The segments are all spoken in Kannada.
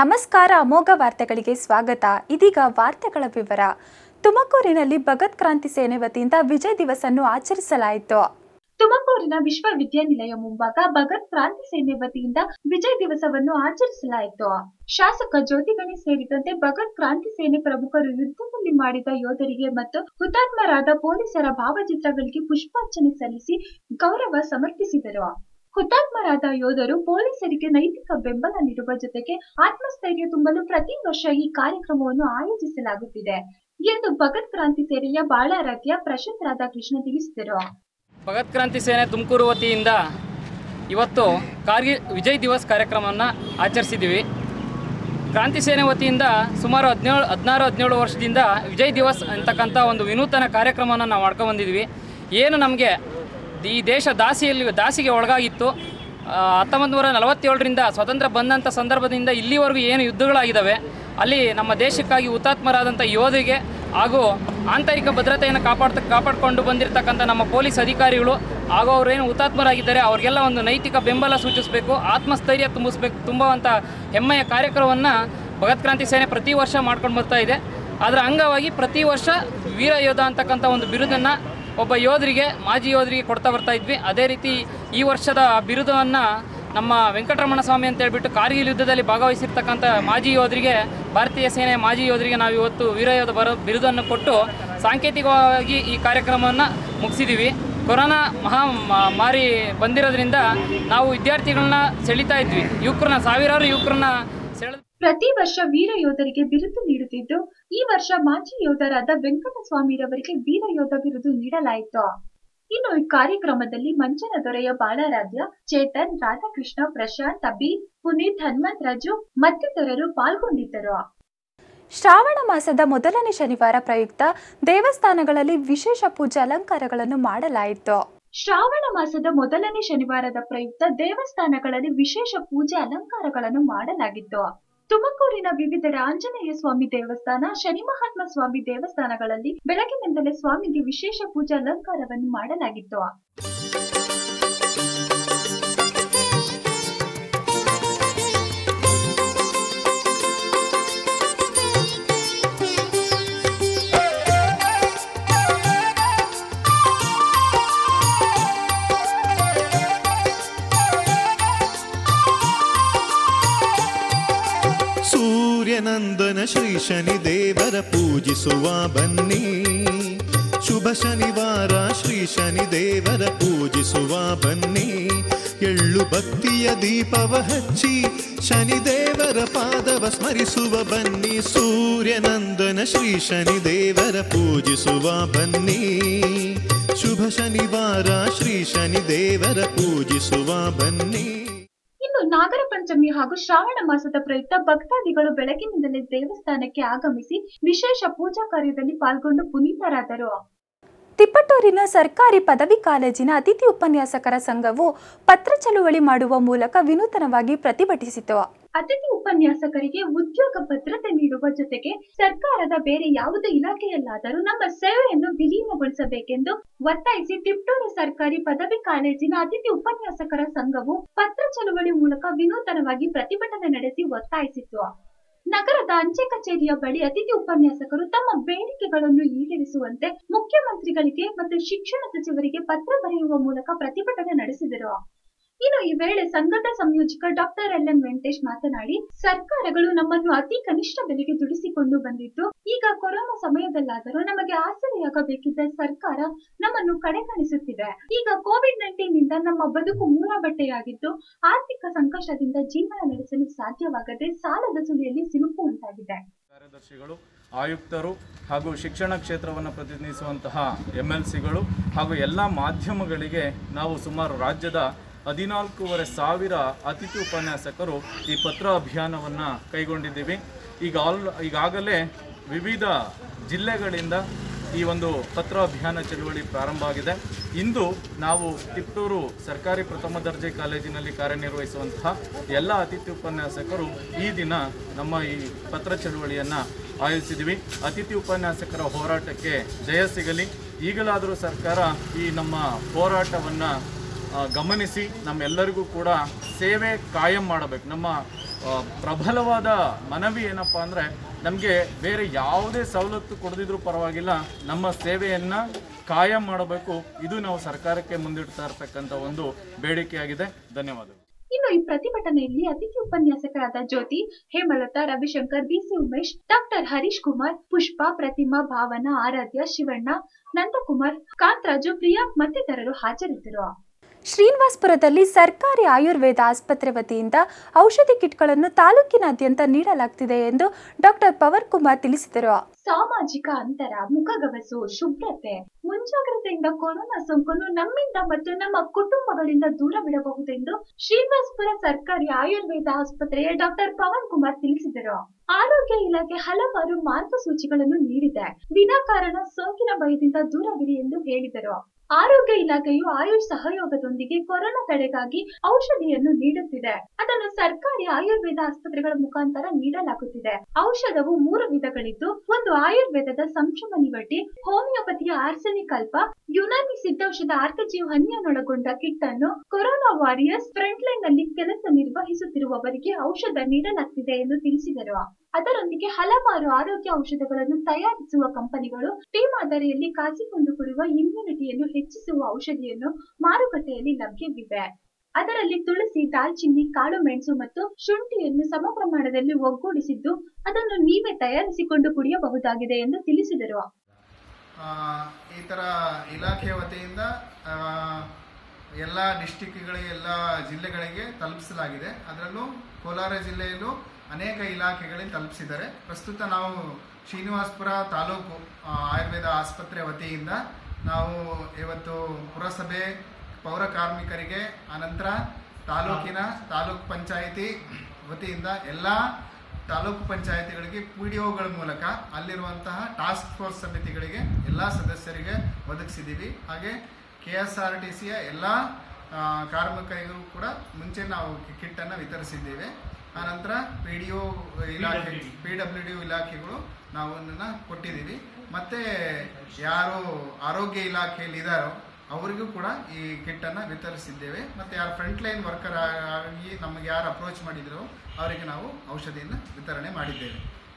ನಮಸ್ಕಾರ ಅಮೋಘ ವಾರ್ತೆಗಳಿಗೆ ಸ್ವಾಗತ ಇದೀಗ ವಾರ್ತೆಗಳ ವಿವರ ತುಮಕೂರಿನಲ್ಲಿ ಭಗತ್ ಕ್ರಾಂತಿ ಸೇನೆ ವತಿಯಿಂದ ವಿಜಯ್ ದಿವಸ್ ಅನ್ನು ಆಚರಿಸಲಾಯಿತು ತುಮಕೂರಿನ ವಿಶ್ವವಿದ್ಯಾನಿಲಯ ಮುಂಭಾಗ ಭಗತ್ ಕ್ರಾಂತಿ ಸೇನೆ ವತಿಯಿಂದ ವಿಜಯ್ ದಿವಸವನ್ನು ಆಚರಿಸಲಾಯಿತು ಶಾಸಕ ಜ್ಯೋತಿ ಗಣೇಶ್ ಸೇರಿದಂತೆ ಭಗತ್ ಕ್ರಾಂತಿ ಸೇನೆ ಪ್ರಮುಖರು ಯುದ್ಧದಲ್ಲಿ ಮಾಡಿದ ಯೋಧರಿಗೆ ಮತ್ತು ಹುತಾತ್ಮರಾದ ಪೊಲೀಸರ ಭಾವಚಿತ್ರಗಳಿಗೆ ಪುಷ್ಪಾರ್ಚನೆ ಸಲ್ಲಿಸಿ ಗೌರವ ಸಮರ್ಪಿಸಿದರು ಹುತಾತ್ಮರಾದ ಯೋಧರು ಪೊಲೀಸರಿಗೆ ನೈತಿಕ ಬೆಂಬಲ ನೀಡುವ ಜೊತೆಗೆ ಆತ್ಮಸ್ಥೈರ್ಯ ತುಂಬಲು ಪ್ರತಿ ವರ್ಷ ಈ ಕಾರ್ಯಕ್ರಮವನ್ನು ಆಯೋಜಿಸಲಾಗುತ್ತಿದೆ ಎಂದು ಭಗತ್ ಕ್ರಾಂತಿ ಸೇನೆಯ ಬಾಳಾರಾಧ್ಯ ಪ್ರಶಾಂತ್ ರಾಧಾಕೃಷ್ಣ ತಿಳಿಸಿದರು ಭಗತ್ ಕ್ರಾಂತಿ ಸೇನೆ ತುಮಕೂರು ವತಿಯಿಂದ ಇವತ್ತು ಕಾರ್ಗಿಲ್ ವಿಜಯ್ ದಿವಸ್ ಕಾರ್ಯಕ್ರಮವನ್ನು ಆಚರಿಸಿದ್ದೀವಿ ಕ್ರಾಂತಿ ಸೇನೆ ವತಿಯಿಂದ ಸುಮಾರು ಹದಿನೇಳು ಹದಿನಾರು ಹದಿನೇಳು ವರ್ಷದಿಂದ ವಿಜಯ್ ದಿವಸ್ ಅಂತಕ್ಕಂಥ ಒಂದು ವಿನೂತನ ಕಾರ್ಯಕ್ರಮವನ್ನು ನಾವು ಮಾಡ್ಕೊಂಬಂದಿದ್ವಿ ಏನು ನಮಗೆ ಈ ದೇಶ ದಾಸಿಯಲ್ಲಿ ದಾಸಿಗೆ ಒಳಗಾಗಿತ್ತು ಹತ್ತೊಂಬತ್ತು ನೂರ ನಲವತ್ತೇಳರಿಂದ ಸ್ವತಂತ್ರ ಬಂದಂಥ ಸಂದರ್ಭದಿಂದ ಇಲ್ಲಿವರೆಗೂ ಏನು ಯುದ್ಧಗಳಾಗಿದ್ದಾವೆ ಅಲ್ಲಿ ನಮ್ಮ ದೇಶಕ್ಕಾಗಿ ಹುತಾತ್ಮರಾದಂಥ ಯೋಧರಿಗೆ ಹಾಗೂ ಆಂತರಿಕ ಭದ್ರತೆಯನ್ನು ಕಾಪಾಡ್ತ ಕಾಪಾಡಿಕೊಂಡು ಬಂದಿರತಕ್ಕಂಥ ನಮ್ಮ ಪೊಲೀಸ್ ಅಧಿಕಾರಿಗಳು ಹಾಗೂ ಅವರೇನು ಹುತಾತ್ಮರಾಗಿದ್ದಾರೆ ಅವ್ರಿಗೆಲ್ಲ ಒಂದು ನೈತಿಕ ಬೆಂಬಲ ಸೂಚಿಸಬೇಕು ಆತ್ಮಸ್ಥೈರ್ಯ ತುಂಬಿಸ್ಬೇಕು ತುಂಬುವಂಥ ಹೆಮ್ಮೆಯ ಕಾರ್ಯಕ್ರಮವನ್ನು ಭಗತ್ ಕ್ರಾಂತಿ ಸೇನೆ ಪ್ರತಿ ವರ್ಷ ಮಾಡ್ಕೊಂಡು ಬರ್ತಾ ಇದೆ ಅದರ ಅಂಗವಾಗಿ ಪ್ರತಿ ವರ್ಷ ವೀರ ಯೋಧ ಅಂತಕ್ಕಂಥ ಒಂದು ಬಿರುದನ್ನು ಒಬ್ಬ ಯೋಧರಿಗೆ ಮಾಜಿ ಯೋಧರಿಗೆ ಕೊಡ್ತಾ ಬರ್ತಾ ಇದ್ವಿ ಅದೇ ರೀತಿ ಈ ವರ್ಷದ ಬಿರುದವನ್ನು ನಮ್ಮ ವೆಂಕಟರಮಣ ಸ್ವಾಮಿ ಅಂತ ಹೇಳ್ಬಿಟ್ಟು ಕಾರ್ಗಿಲ್ ಯುದ್ಧದಲ್ಲಿ ಭಾಗವಹಿಸಿರ್ತಕ್ಕಂಥ ಮಾಜಿ ಯೋಧರಿಗೆ ಭಾರತೀಯ ಸೇನೆಯ ಮಾಜಿ ಯೋಧರಿಗೆ ನಾವು ಇವತ್ತು ವೀರಯೋಧ ಬರೋ ಬಿರುದನ್ನು ಕೊಟ್ಟು ಸಾಂಕೇತಿಕವಾಗಿ ಈ ಕಾರ್ಯಕ್ರಮವನ್ನು ಮುಗಿಸಿದ್ದೀವಿ ಕೊರೋನಾ ಮಹಾ ಮಾ- ಮಾರಿ ಬಂದಿರೋದ್ರಿಂದ ನಾವು ವಿದ್ಯಾರ್ಥಿಗಳನ್ನ ಸೆಳೀತಾ ಇದ್ವಿ ಯುವಕರನ್ನ ಸಾವಿರಾರು ಯುವಕರನ್ನ ಸೆಳೆದು ಪ್ರತಿ ವರ್ಷ ವೀರ ಯೋಧರಿಗೆ ಬಿರುದು ನೀಡುತ್ತಿದ್ದು ಈ ವರ್ಷ ಮಾಜಿ ಯೋಧರಾದ ವೆಂಕಟಸ್ವಾಮಿರವರಿಗೆ ವೀರ ಯೋಧ ಬಿರುದು ನೀಡಲಾಯಿತು ಇನ್ನು ಈ ಕಾರ್ಯಕ್ರಮದಲ್ಲಿ ಮಂಚನ ದೊರೆಯ ಬಾಳರಾಧ್ಯ ಚೇತನ್ ರಾಧಾಕೃಷ್ಣ ಪ್ರಶಾಂತ್ ಅಬೀರ್ ಪುನೀತ್ ಹನುಮಂತ್ ರಾಜು ಮತ್ತಿತರರು ಪಾಲ್ಗೊಂಡಿದ್ದರು ಶ್ರಾವಣ ಮಾಸದ ಮೊದಲನೇ ಶನಿವಾರ ಪ್ರಯುಕ್ತ ದೇವಸ್ಥಾನಗಳಲ್ಲಿ ವಿಶೇಷ ಪೂಜೆ ಅಲಂಕಾರಗಳನ್ನು ಮಾಡಲಾಯಿತು ಶ್ರಾವಣ ಮಾಸದ ಮೊದಲನೇ ಶನಿವಾರದ ಪ್ರಯುಕ್ತ ದೇವಸ್ಥಾನಗಳಲ್ಲಿ ವಿಶೇಷ ಪೂಜೆ ಅಲಂಕಾರಗಳನ್ನು ಮಾಡಲಾಗಿತ್ತು ತುಮಕೂರಿನ ವಿವಿಧೆಡೆ ಆಂಜನೇಯ ಸ್ವಾಮಿ ದೇವಸ್ಥಾನ ಶನಿ ಮಹಾತ್ಮ ಸ್ವಾಮಿ ದೇವಸ್ಥಾನಗಳಲ್ಲಿ ಬೆಳಗಿನಿಂದಲೇ ಸ್ವಾಮಿಗೆ ವಿಶೇಷ ಪೂಜೆ ಅಲಂಕಾರವನ್ನು ಮಾಡಲಾಗಿತ್ತು ಸೂರ್ಯನಂದನ ಶ್ರೀ ಶನಿ ದೇವರ ಪೂಜಿಸುವ ಬನ್ನಿ ಶುಭ ಶನಿವಾರ ಶ್ರೀ ಶನಿ ದೇವರ ಪೂಜಿಸುವ ಬನ್ನಿ ಎಳ್ಳು ಭಕ್ತಿಯ ದೀಪವ ಹಚ್ಚಿ ಶನಿ ದೇವರ ಪಾದವ ಸ್ಮರಿಸುವ ಬನ್ನಿ ಸೂರ್ಯನಂದನ ಶ್ರೀ ಶನಿ ದೇವರ ಪೂಜಿಸುವ ಬನ್ನಿ ಶುಭ ಶನಿವಾರ ಶ್ರೀ ಶನಿ ದೇವರ ಪೂಜಿಸುವ ಬನ್ನಿ ಇನ್ನು ನಾಗರ ಪಂಚಮಿ ಹಾಗೂ ಶ್ರಾವಣ ಮಾಸದ ಪ್ರಯುಕ್ತ ಭಕ್ತಾದಿಗಳು ಬೆಳಗಿನಿಂದಲೇ ದೇವಸ್ಥಾನಕ್ಕೆ ಆಗಮಿಸಿ ವಿಶೇಷ ಪೂಜಾ ಕಾರ್ಯದಲ್ಲಿ ಪಾಲ್ಗೊಂಡು ಪುನೀತರಾದರು ತಿಪ್ಪಟೂರಿನ ಸರ್ಕಾರಿ ಪದವಿ ಕಾಲೇಜಿನ ಅತಿಥಿ ಉಪನ್ಯಾಸಕರ ಸಂಘವು ಪತ್ರ ಚಳುವಳಿ ಮಾಡುವ ಮೂಲಕ ವಿನೂತನವಾಗಿ ಪ್ರತಿಭಟಿಸಿತು ಅತಿಥಿ ಉಪನ್ಯಾಸಕರಿಗೆ ಉದ್ಯೋಗ ಭದ್ರತೆ ನೀಡುವ ಜೊತೆಗೆ ಸರ್ಕಾರದ ಬೇರೆ ಯಾವುದೇ ಇಲಾಖೆಯಲ್ಲಾದರೂ ನಮ್ಮ ಸೇವೆಯನ್ನು ವಿಲೀನಗೊಳಿಸಬೇಕೆಂದು ಒತ್ತಾಯಿಸಿ ತಿಪ್ಟೂರು ಸರ್ಕಾರಿ ಪದವಿ ಕಾಲೇಜಿನ ಅತಿಥಿ ಉಪನ್ಯಾಸಕರ ಸಂಘವು ಪತ್ರ ಚಳುವಳಿ ಮೂಲಕ ವಿನೂತನವಾಗಿ ಪ್ರತಿಭಟನೆ ನಡೆಸಿ ಒತ್ತಾಯಿಸಿತು ನಗರದ ಅಂಚೆ ಕಚೇರಿಯ ಬಳಿ ಅತಿಥಿ ಉಪನ್ಯಾಸಕರು ತಮ್ಮ ಬೇಡಿಕೆಗಳನ್ನು ಈಡೇರಿಸುವಂತೆ ಮುಖ್ಯಮಂತ್ರಿಗಳಿಗೆ ಮತ್ತು ಶಿಕ್ಷಣ ಸಚಿವರಿಗೆ ಪತ್ರ ಬರೆಯುವ ಮೂಲಕ ಪ್ರತಿಭಟನೆ ನಡೆಸಿದರು ಇನ್ನು ಈ ವೇಳೆ ಸಂಘದ ಸಂಯೋಜಕ ಡಾಕ್ಟರ್ ಎಲ್ ಎನ್ ವೆಂಕಟೇಶ್ ಮಾತನಾಡಿ ಸರ್ಕಾರಗಳು ನಮ್ಮನ್ನು ಅತಿ ಕನಿಷ್ಠ ಬೆಲೆಗೆ ದುಡಿಸಿಕೊಂಡು ಬಂದಿದ್ದು ಈಗ ಕೊರೋನಾ ಸಮಯದಲ್ಲಾದರೂ ನಮಗೆ ಆಸರೆಯಾಗಬೇಕಿದ್ದ ಸರ್ಕಾರ ನಮ್ಮನ್ನು ಕಡೆಗಣಿಸುತ್ತಿದೆ ಈಗ ಕೋವಿಡ್ ನೈನ್ಟೀನ್ ನಿಂದ ನಮ್ಮ ಬದುಕು ಮೂರ ಬಟ್ಟೆಯಾಗಿದ್ದು ಆರ್ಥಿಕ ಸಂಕಷ್ಟದಿಂದ ಜೀವನ ನಡೆಸಲು ಸಾಧ್ಯವಾಗದೆ ಸಾಲದ ಸುಳಿಯಲ್ಲಿ ಸಿಲುಕುವಂತಾಗಿದೆ ಕಾರ್ಯದರ್ಶಿಗಳು ಆಯುಕ್ತರು ಹಾಗೂ ಶಿಕ್ಷಣ ಕ್ಷೇತ್ರವನ್ನು ಪ್ರತಿನಿಧಿಸುವಂತಹ ಎಮ್ ಎಲ್ ಸಿಗಳು ಹಾಗೂ ಎಲ್ಲ ಮಾಧ್ಯಮಗಳಿಗೆ ನಾವು ಸುಮಾರು ರಾಜ್ಯದ ಹದಿನಾಲ್ಕೂವರೆ ಸಾವಿರ ಅತಿಥಿ ಉಪನ್ಯಾಸಕರು ಈ ಪತ್ರ ಅಭಿಯಾನವನ್ನು ಕೈಗೊಂಡಿದ್ದೀವಿ ಈಗ ಆಲ್ ಈಗಾಗಲೇ ವಿವಿಧ ಜಿಲ್ಲೆಗಳಿಂದ ಈ ಒಂದು ಪತ್ರ ಅಭಿಯಾನ ಚಳುವಳಿ ಪ್ರಾರಂಭ ಆಗಿದೆ ಇಂದು ನಾವು ತಿಪ್ಟೂರು ಸರ್ಕಾರಿ ಪ್ರಥಮ ದರ್ಜೆ ಕಾಲೇಜಿನಲ್ಲಿ ಕಾರ್ಯನಿರ್ವಹಿಸುವಂತಹ ಎಲ್ಲ ಅತಿಥಿ ಉಪನ್ಯಾಸಕರು ಈ ದಿನ ನಮ್ಮ ಈ ಪತ್ರ ಚಳುವಳಿಯನ್ನು ಆಯೋಜಿಸಿದ್ವಿ ಅತಿಥಿ ಉಪನ್ಯಾಸಕರ ಹೋರಾಟಕ್ಕೆ ಜಯ ಸಿಗಲಿ ಈಗಲಾದರೂ ಸರ್ಕಾರ ಈ ನಮ್ಮ ಹೋರಾಟವನ್ನು ಗಮನಿಸಿ ನಮ್ಮೆಲ್ಲರಿಗೂ ಕೂಡ ಸೇವೆ ಕಾಯಂ ಮಾಡಬೇಕು ನಮ್ಮ ಆ, ಪ್ರಬಲವಾದ ಮನವಿ ಏನಪ್ಪ ಅಂದರೆ ನಮಗೆ ಬೇರೆ ಯಾವುದೇ ಸವಲತ್ತು ಕೊಡದಿದ್ರೂ ಪರವಾಗಿಲ್ಲ ನಮ್ಮ ಸೇವೆಯನ್ನು ಕಾಯಂ ಮಾಡಬೇಕು ಇದು ನಾವು ಸರ್ಕಾರಕ್ಕೆ ಮುಂದಿಡ್ತಾ ಇರ್ತಕ್ಕಂಥ ಒಂದು ಬೇಡಿಕೆಯಾಗಿದೆ ಧನ್ಯವಾದಗಳು ಇನ್ನು ಈ ಪ್ರತಿಭಟನೆಯಲ್ಲಿ ಅತಿಥಿ ಉಪನ್ಯಾಸಕರಾದ ಜ್ಯೋತಿ ಹೇಮಲತಾ ರವಿಶಂಕರ್ ಬಿಸಿ ಉಮೇಶ್ ಡಾಕ್ಟರ್ ಹರೀಶ್ ಕುಮಾರ್ ಪುಷ್ಪ ಪ್ರತಿಮಾ ಭಾವನಾ ಆರಾಧ್ಯ ಶಿವಣ್ಣ ನಂದಕುಮಾರ್ ಕಾಂತರಾಜು ಪ್ರಿಯಾ ಮತ್ತಿತರರು ಹಾಜರಿದ್ದರು ಶ್ರೀನಿವಾಸ್ಪುರದಲ್ಲಿ ಸರ್ಕಾರಿ ಆಯುರ್ವೇದ ಆಸ್ಪತ್ರೆ ವತಿಯಿಂದ ಔಷಧಿ ಕಿಟ್ಗಳನ್ನು ತಾಲೂಕಿನಾದ್ಯಂತ ನೀಡಲಾಗ್ತಿದೆ ಎಂದು ಡಾಕ್ಟರ್ ಪವನ್ ಕುಮಾರ್ ತಿಳಿಸಿದರು ಸಾಮಾಜಿಕ ಅಂತರ ಮುಖಗವಸು ಶುಭ್ರತೆ ಮುಂಜಾಗ್ರತೆಯಿಂದ ಕೊರೋನಾ ಸೋಂಕನ್ನು ನಮ್ಮಿಂದ ಮತ್ತು ನಮ್ಮ ಕುಟುಂಬಗಳಿಂದ ದೂರವಿಡಬಹುದೆಂದು ಶ್ರೀನಿವಾಸಪುರ ಸರ್ಕಾರಿ ಆಯುರ್ವೇದ ಆಸ್ಪತ್ರೆಯ ಡಾಕ್ಟರ್ ಪವನ್ ಕುಮಾರ್ ತಿಳಿಸಿದರು ಆರೋಗ್ಯ ಇಲಾಖೆ ಹಲವಾರು ಮಾರ್ಗಸೂಚಿಗಳನ್ನು ನೀಡಿದೆ ವಿನಾಕಾರಣ ಸೋಂಕಿನ ಭಯದಿಂದ ದೂರವಿರಿ ಎಂದು ಹೇಳಿದರು ಆರೋಗ್ಯ ಇಲಾಖೆಯು ಆಯುಷ್ ಸಹಯೋಗದೊಂದಿಗೆ ಕೊರೋನಾ ತಡೆಗಾಗಿ ಔಷಧಿಯನ್ನು ನೀಡುತ್ತಿದೆ ಅದನ್ನು ಸರ್ಕಾರಿ ಆಯುರ್ವೇದ ಆಸ್ಪತ್ರೆಗಳ ಮುಖಾಂತರ ನೀಡಲಾಗುತ್ತಿದೆ ಔಷಧವು ಮೂರು ವಿಧಗಳಿದ್ದು ಒಂದು ಆಯುರ್ವೇದದ ಸಂಶಮನಿ ವಟಿ ಹೋಮಿಯೋಪತಿಯ ಆರ್ಸೆನಿಕ್ ಅಲ್ಪ ಯುನಾನಿ ಸಿದ್ಧೌಷಧ ಆರ್ಕಜೀವ್ ಹನಿಯನ್ನೊಳಗೊಂಡ ಕಿಟ್ ಅನ್ನು ಕೊರೋನಾ ವಾರಿಯರ್ಸ್ ಫ್ರಂಟ್ ಲೈನ್ ನಲ್ಲಿ ಕೆಲಸ ನಿರ್ವಹಿಸುತ್ತಿರುವವರಿಗೆ ಔಷಧ ನೀಡಲಾಗ್ತಿದೆ ಎಂದು ತಿಳಿಸಿದರು ಅದರೊಂದಿಗೆ ಹಲವಾರು ಆರೋಗ್ಯ ಔಷಧಗಳನ್ನು ತಯಾರಿಸುವ ಕಂಪನಿಗಳು ಟೀ ಮಾದರಿಯಲ್ಲಿ ಕಾಸಿಕೊಂಡು ಕೊಡುವ ಇಮ್ಯುನಿಟಿಯನ್ನು ಹೆಚ್ಚಿಸುವ ಔಷಧಿಯನ್ನು ಮಾರುಕಟ್ಟೆಯಲ್ಲಿ ಲಭ್ಯವಿವೆ ಅದರಲ್ಲಿ ತುಳಸಿ ದಾಲ್ಚಿನ್ನಿ ಕಾಳು ಮೆಣಸು ಮತ್ತು ಶುಂಠಿಯನ್ನು ಸಮ ಪ್ರಮಾಣದಲ್ಲಿ ಒಗ್ಗೂಡಿಸಿದ್ದು ಅದನ್ನು ನೀವೇ ತಯಾರಿಸಿಕೊಂಡು ಕುಡಿಯಬಹುದಾಗಿದೆ ಎಂದು ತಿಳಿಸಿದರು ಆ, ಈ ಥರ ಇಲಾಖೆ ವತಿಯಿಂದ ಆ, ಎಲ್ಲ ಡಿಸ್ಟಿಕ್ಗಳಿಗೆ ಎಲ್ಲ ಜಿಲ್ಲೆಗಳಿಗೆ ತಲುಪಿಸಲಾಗಿದೆ ಅದರಲ್ಲೂ ಕೋಲಾರ ಜಿಲ್ಲೆಯಲ್ಲೂ ಅನೇಕ ಇಲಾಖೆಗಳಿಗೆ ತಲುಪಿಸಿದ್ದಾರೆ ಪ್ರಸ್ತುತ ನಾವು ಶ್ರೀನಿವಾಸಪುರ ತಾಲೂಕು ಆ, ಆಯುರ್ವೇದ ಆಸ್ಪತ್ರೆ ವತಿಯಿಂದ ನಾವು ಇವತ್ತು ಪುರಸಭೆ ಪೌರ ಕಾರ್ಮಿಕರಿಗೆ ಅನಂತರ ತಾಲೂಕಿನ ತಾಲೂಕ್ ಪಂಚಾಯಿತಿ ವತಿಯಿಂದ ಎಲ್ಲ ತಾಲೂಕು ಪಂಚಾಯತಿಗಳಿಗೆ ಪಿ ಡಿ ಒಗಳ ಮೂಲಕ ಅಲ್ಲಿರುವಂತಹ ಟಾಸ್ಕ್ ಫೋರ್ಸ್ ಸಮಿತಿಗಳಿಗೆ ಎಲ್ಲ ಸದಸ್ಯರಿಗೆ ಒದಗಿಸಿದ್ದೀವಿ ಹಾಗೆ ಕೆ ಎಸ್ ಆರ್ ಟಿ ಸಿಯ ಎಲ್ಲ ಆ, ಕಾರ್ಮಿಕರಿಗೂ ಕೂಡ ಮುಂಚೆ ನಾವು ಕಿಟ್ಟನ್ನು ವಿತರಿಸಿದ್ದೇವೆ ಆನಂತರ ಪಿ ಡಿ ಒ ಇಲಾಖೆ ಪಿ ಡಬ್ಲ್ಯೂ ಡಿ ಇಲಾಖೆಗಳು ನಾವು ಅದನ್ನು ಕೊಟ್ಟಿದ್ದೀವಿ ಮತ್ತು ಯಾರು ಆರೋಗ್ಯ ಇಲಾಖೆಯಲ್ಲಿ ಇದ್ದಾರೋ ಅವರಿಗೂ ಕೂಡ ಈ ಕಿಟ್ಟನ್ನು ವಿತರಿಸಿದ್ದೇವೆ ಮತ್ತು ಯಾರು ಫ್ರಂಟ್ ಲೈನ್ ವರ್ಕರ್ ಆಗಿ ನಮಗೆ ಯಾರು ಅಪ್ರೋಚ್ ಮಾಡಿದ್ರು ಅವರಿಗೆ ನಾವು ಔಷಧಿಯನ್ನು ವಿತರಣೆ ಮಾಡಿದ್ದೇವೆ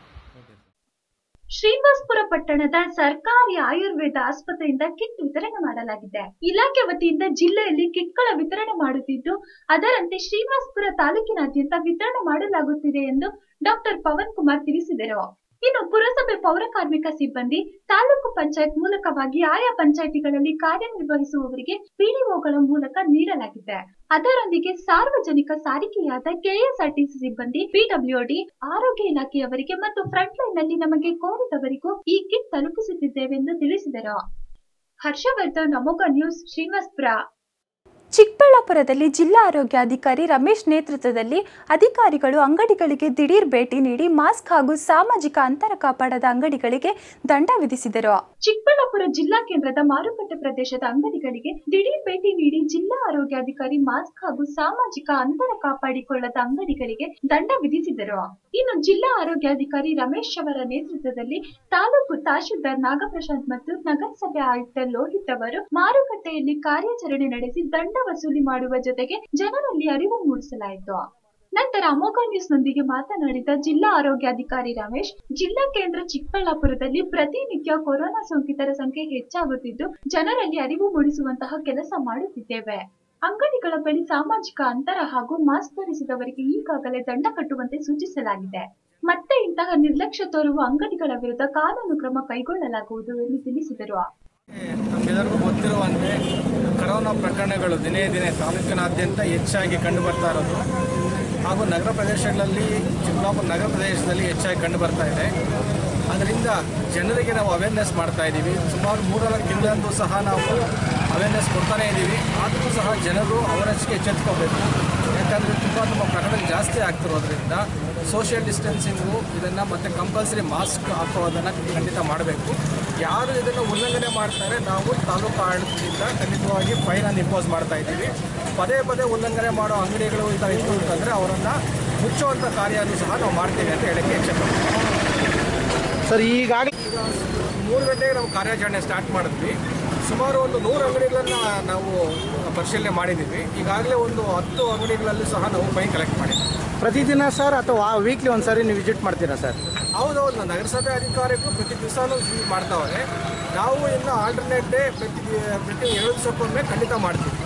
ಶ್ರೀನಿವಾಸಪುರ ಪಟ್ಟಣದ ಸರ್ಕಾರಿ ಆಯುರ್ವೇದ ಆಸ್ಪತ್ರೆಯಿಂದ ಕಿಟ್ ವಿತರಣೆ ಮಾಡಲಾಗಿದೆ ಇಲಾಖೆ ವತಿಯಿಂದ ಜಿಲ್ಲೆಯಲ್ಲಿ ಕಿಟ್ಗಳ ವಿತರಣೆ ಮಾಡುತ್ತಿದ್ದು ಅದರಂತೆ ಶ್ರೀನಿವಾಸಪುರ ತಾಲೂಕಿನಾದ್ಯಂತ ವಿತರಣೆ ಮಾಡಲಾಗುತ್ತಿದೆ ಎಂದು ಡಾಕ್ಟರ್ ಪವನ್ ಕುಮಾರ್ ತಿಳಿಸಿದರು ಇನ್ನು ಪುರಸಭೆ ಪೌರ ಕಾರ್ಮಿಕ ಸಿಬ್ಬಂದಿ ತಾಲೂಕು ಪಂಚಾಯತ್ ಮೂಲಕವಾಗಿ ಆಯಾ ಪಂಚಾಯಿತಿಗಳಲ್ಲಿ ಕಾರ್ಯನಿರ್ವಹಿಸುವವರಿಗೆ ಪಿಡಿಒಗಳ ಮೂಲಕ ನೀಡಲಾಗಿದೆ ಅದರೊಂದಿಗೆ ಸಾರ್ವಜನಿಕ ಸಾರಿಗೆಯಾದ ಕೆಎಸ್ಆರ್ಟಿಸಿ ಸಿಬ್ಬಂದಿ ಪಿಡಬ್ಲ್ಯೂಡಿ ಆರೋಗ್ಯ ಇಲಾಖೆಯವರಿಗೆ ಮತ್ತು ಫ್ರಂಟ್ ಲೈನ್ ನಲ್ಲಿ ನಮಗೆ ಕೋರಿದವರಿಗೂ ಈ ಕಿಟ್ ತಲುಪಿಸುತ್ತಿದ್ದೇವೆಂದು ತಿಳಿಸಿದರು ಹರ್ಷವರ್ಧನ್ ಅಮೋಘ ನ್ಯೂಸ್ ಶ್ರೀನಿವಾಸ್ಪುರ ಚಿಕ್ಕಬಳ್ಳಾಪುರದಲ್ಲಿ ಜಿಲ್ಲಾ ಆರೋಗ್ಯಾಧಿಕಾರಿ ರಮೇಶ್ ನೇತೃತ್ವದಲ್ಲಿ ಅಧಿಕಾರಿಗಳು ಅಂಗಡಿಗಳಿಗೆ ದಿಢೀರ್ ಭೇಟಿ ನೀಡಿ ಮಾಸ್ಕ್ ಹಾಗೂ ಸಾಮಾಜಿಕ ಅಂತರ ಕಾಪಾಡದ ಅಂಗಡಿಗಳಿಗೆ ದಂಡ ವಿಧಿಸಿದರು ಚಿಕ್ಕಬಳ್ಳಾಪುರ ಜಿಲ್ಲಾ ಕೇಂದ್ರದ ಮಾರುಕಟ್ಟೆ ಪ್ರದೇಶದ ಅಂಗಡಿಗಳಿಗೆ ದಿಢೀರ್ ಭೇಟಿ ನೀಡಿ ಜಿಲ್ಲಾ ಆರೋಗ್ಯಾಧಿಕಾರಿ ಮಾಸ್ಕ್ ಹಾಗೂ ಸಾಮಾಜಿಕ ಅಂತರ ಕಾಪಾಡಿಕೊಳ್ಳದ ಅಂಗಡಿಗಳಿಗೆ ದಂಡ ವಿಧಿಸಿದರು ಇನ್ನು ಜಿಲ್ಲಾ ಆರೋಗ್ಯಾಧಿಕಾರಿ ರಮೇಶ್ ಅವರ ನೇತೃತ್ವದಲ್ಲಿ ತಾಲೂಕು ತಹಶೀಲ್ದಾರ್ ನಾಗಪ್ರಶಾಂತ್ ಮತ್ತು ನಗರಸಭೆ ಆಯುಕ್ತ ಲೋಹಿತ್ ಅವರು ಮಾರುಕಟ್ಟೆಯಲ್ಲಿ ಕಾರ್ಯಾಚರಣೆ ನಡೆಸಿ ದಂಡ ವಸೂಲಿ ಮಾಡುವ ಜೊತೆಗೆ ಜನರಲ್ಲಿ ಅರಿವು ಮೂಡಿಸಲಾಯಿತು ನಂತರ ಅಮೋಘ ನ್ಯೂಸ್ ನೊಂದಿಗೆ ಮಾತನಾಡಿದ ಜಿಲ್ಲಾ ಆರೋಗ್ಯಾಧಿಕಾರಿ ರಮೇಶ್ ಜಿಲ್ಲಾ ಕೇಂದ್ರ ಚಿಕ್ಕಬಳ್ಳಾಪುರದಲ್ಲಿ ಪ್ರತಿನಿತ್ಯ ಕೊರೋನಾ ಸೋಂಕಿತರ ಸಂಖ್ಯೆ ಹೆಚ್ಚಾಗುತ್ತಿದ್ದು ಜನರಲ್ಲಿ ಅರಿವು ಮೂಡಿಸುವಂತಹ ಕೆಲಸ ಮಾಡುತ್ತಿದ್ದೇವೆ ಅಂಗಡಿಗಳ ಬಳಿ ಸಾಮಾಜಿಕ ಅಂತರ ಹಾಗೂ ಮಾಸ್ಕ್ ಧರಿಸಿದವರಿಗೆ ಈಗಾಗಲೇ ದಂಡ ಕಟ್ಟುವಂತೆ ಸೂಚಿಸಲಾಗಿದೆ ಮತ್ತೆ ಇಂತಹ ನಿರ್ಲಕ್ಷ್ಯ ತೋರುವ ಅಂಗಡಿಗಳ ವಿರುದ್ಧ ಕಾನೂನು ಕ್ರಮ ಕೈಗೊಳ್ಳಲಾಗುವುದು ಎಂದು ತಿಳಿಸಿದರು ನಮ್ಗೆಲ್ಲರಿಗೂ ಗೊತ್ತಿರುವಂತೆ ಕರೋನಾ ಪ್ರಕರಣಗಳು ದಿನೇ ದಿನೇ ತಾಲೂಕಿನಾದ್ಯಂತ ಹೆಚ್ಚಾಗಿ ಕಂಡುಬರ್ತಾ ಇರೋದು ಹಾಗೂ ನಗರ ಪ್ರದೇಶಗಳಲ್ಲಿ ಚಿಕ್ಕಬಳ್ಳಾಪುರ ನಗರ ಪ್ರದೇಶದಲ್ಲಿ ಹೆಚ್ಚಾಗಿ ಕಂಡುಬರ್ತಾ ಇದೆ ಅದರಿಂದ ಜನರಿಗೆ ನಾವು ಅವೇರ್ನೆಸ್ ಮಾಡ್ತಾ ಇದ್ದೀವಿ ಸುಮಾರು ಮೂರನಾಲ್ಕು ತಿಂಗಳಂದು ಸಹ ನಾವು ಅವೇರ್ನೆಸ್ ಕೊಡ್ತಾನೇ ಇದ್ದೀವಿ ಆದರೂ ಸಹ ಜನರು ಅವರಷ್ಟಿಗೆ ಎಚ್ಚೆತ್ಕೋಬೇಕು ಯಾಕಂದರೆ ತುಂಬ ತುಂಬ ಪ್ರಕರಣ ಜಾಸ್ತಿ ಆಗ್ತಿರೋದ್ರಿಂದ ಸೋಷಿಯಲ್ ಡಿಸ್ಟೆನ್ಸಿಂಗು ಇದನ್ನು ಮತ್ತು ಕಂಪಲ್ಸರಿ ಮಾಸ್ಕ್ ಹಾಕೋದನ್ನು ಖಂಡಿತ ಮಾಡಬೇಕು ಯಾರು ಇದನ್ನು ಉಲ್ಲಂಘನೆ ಮಾಡ್ತಾರೆ ನಾವು ತಾಲೂಕು ಆಡಳಿತದಿಂದ ಖಂಡಿತವಾಗಿ ಫೈನನ್ನು ಇಂಪೋಸ್ ಮಾಡ್ತಾ ಇದ್ದೀವಿ ಪದೇ ಪದೇ ಉಲ್ಲಂಘನೆ ಮಾಡೋ ಅಂಗಡಿಗಳು ಈ ಥರ ಇತ್ತು ಅಂತಂದರೆ ಅವರನ್ನು ಮುಚ್ಚುವಂಥ ಕಾರ್ಯನೂ ಸಹ ನಾವು ಮಾಡ್ತೀವಿ ಅಂತ ಹೇಳಕ್ಕೆ ಇಚ್ಛೆ ಪಡ್ತೀನಿ ಸರ್ ಈಗಾಗಲೇ ಮೂರು ಗಂಟೆಗೆ ನಾವು ಕಾರ್ಯಾಚರಣೆ ಸ್ಟಾರ್ಟ್ ಮಾಡಿದ್ವಿ ಸುಮಾರು ಒಂದು ನೂರು ಅಂಗಡಿಗಳನ್ನು ನಾವು ಪರಿಶೀಲನೆ ಮಾಡಿದ್ದೀವಿ ಈಗಾಗಲೇ ಒಂದು ಹತ್ತು ಅಂಗಡಿಗಳಲ್ಲಿ ಸಹ ನಾವು ಫೈನ್ ಕಲೆಕ್ಟ್ ಮಾಡಿದ್ದೀವಿ ಪ್ರತಿದಿನ ಸರ್ ಅಥವಾ ವೀಕ್ಲಿ ಒಂದು ಸಾರಿ ನೀವು ವಿಸಿಟ್ ಮಾಡ್ತೀರಾ ಸರ್ ಹೌದೌದು ನಗರಸಭೆ ಅಧಿಕಾರಿಗಳು ಪ್ರತಿ ದಿವಸನೂ ವಿಸಿಟ್ ಮಾಡ್ತಾವ್ರೆ ನಾವು ಇನ್ನು ಆಲ್ಟರ್ನೇಟ್ ಡೇ ಪ್ರತಿ ಪ್ರತಿ ಎರಡು ದಿವಸಕ್ಕೊಮ್ಮೆ ಖಂಡಿತ ಮಾಡ್ತೀವಿ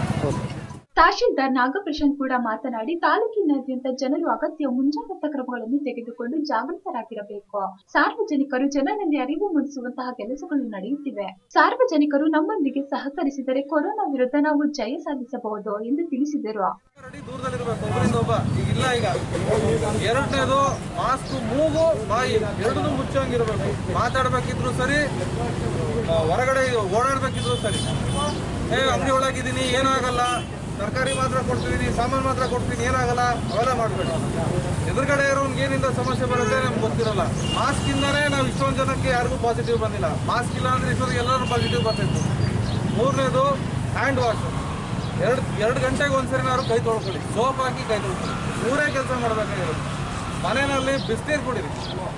ತಹಶೀಲ್ದಾರ್ ನಾಗಪ್ರಶಾಂತ್ ಕೂಡ ಮಾತನಾಡಿ ತಾಲೂಕಿನಾದ್ಯಂತ ಜನರು ಅಗತ್ಯ ಮುಂಜಾಗ್ರತಾ ಕ್ರಮಗಳನ್ನು ತೆಗೆದುಕೊಂಡು ಜಾಗೃತರಾಗಿರಬೇಕು ಸಾರ್ವಜನಿಕರು ಜನರಲ್ಲಿ ಅರಿವು ಮೂಡಿಸುವಂತಹ ಕೆಲಸಗಳು ನಡೆಯುತ್ತಿವೆ ಸಾರ್ವಜನಿಕರು ನಮ್ಮೊಂದಿಗೆ ಸಹಕರಿಸಿದರೆ ಕೊರೋನಾ ವಿರುದ್ಧ ನಾವು ಜಯ ಸಾಧಿಸಬಹುದು ಎಂದು ತಿಳಿಸಿದರು ಅಡಿ ದೂರದಲ್ಲಿರ್ಬೇಕು ಒಬ್ಬರಿಂದ ಒಬ್ಬ ಈಗ ಇಲ್ಲ ಈಗ ಎರಡನೇದು ಮಾಸ್ಕ್ ಮೂಗು ಬಾಯಿ ಎರಡನ್ನೂ ಮುಚ್ಚಂಗಿರ್ಬೇಕು ಮಾತಾಡ್ಬೇಕಿದ್ರು ಸರಿ ಆ, ಹೊರಗಡೆ ಓಡಾಡ್ಬೇಕಿದ್ರು ಸರಿ ಏ ಅಂಗಡಿ ಒಳಗಿದ್ದೀನಿ ಏನಾಗಲ್ಲ ತರಕಾರಿ ಮಾತ್ರ ಕೊಡ್ತಿದ್ದೀನಿ ಸಾಮಾನು ಮಾತ್ರ ಕೊಡ್ತೀನಿ ಏನಾಗಲ್ಲ ಅವೆಲ್ಲ ಮಾಡಬೇಡಿ ಎದುರುಗಡೆ ಇರೋನ್ಗೆ ಏನಿಂದ ಸಮಸ್ಯೆ ಬರುತ್ತೆ ನಮ್ಗೆ ಗೊತ್ತಿರಲ್ಲ ಮಾಸ್ಕ್ ಇಂದಾನೇ ನಾವು ಇಷ್ಟೊಂದು ಜನಕ್ಕೆ ಯಾರಿಗೂ ಪಾಸಿಟಿವ್ ಬಂದಿಲ್ಲ ಮಾಸ್ಕ್ ಇಲ್ಲ ಅಂದ್ರೆ ಇಷ್ಟೊಂದಿಗೆ ಎಲ್ಲರೂ ಪಾಸಿಟಿವ್ ಬರ್ತಿತ್ತು ಮೂರನೇದು ಹ್ಯಾಂಡ್ ವಾಶ್ ಎರಡು ಎರಡು ಗಂಟೆಗೆ ಒಂದ್ಸರಿನಾದ್ರು ಕೈ ತೊಳ್ಕೊಳ್ಳಿ ಸೋಪ್ ಹಾಕಿ ಕೈ ತೊಳ್ಕೊಳ್ಳಿ ಮೂರೇ ಕೆಲಸ ಮಾಡಬೇಕಾಗಿರೋದು ಮನೆಯಲ್ಲಿ ಬಿಸಿನೀರು ಕುಡೀರಿ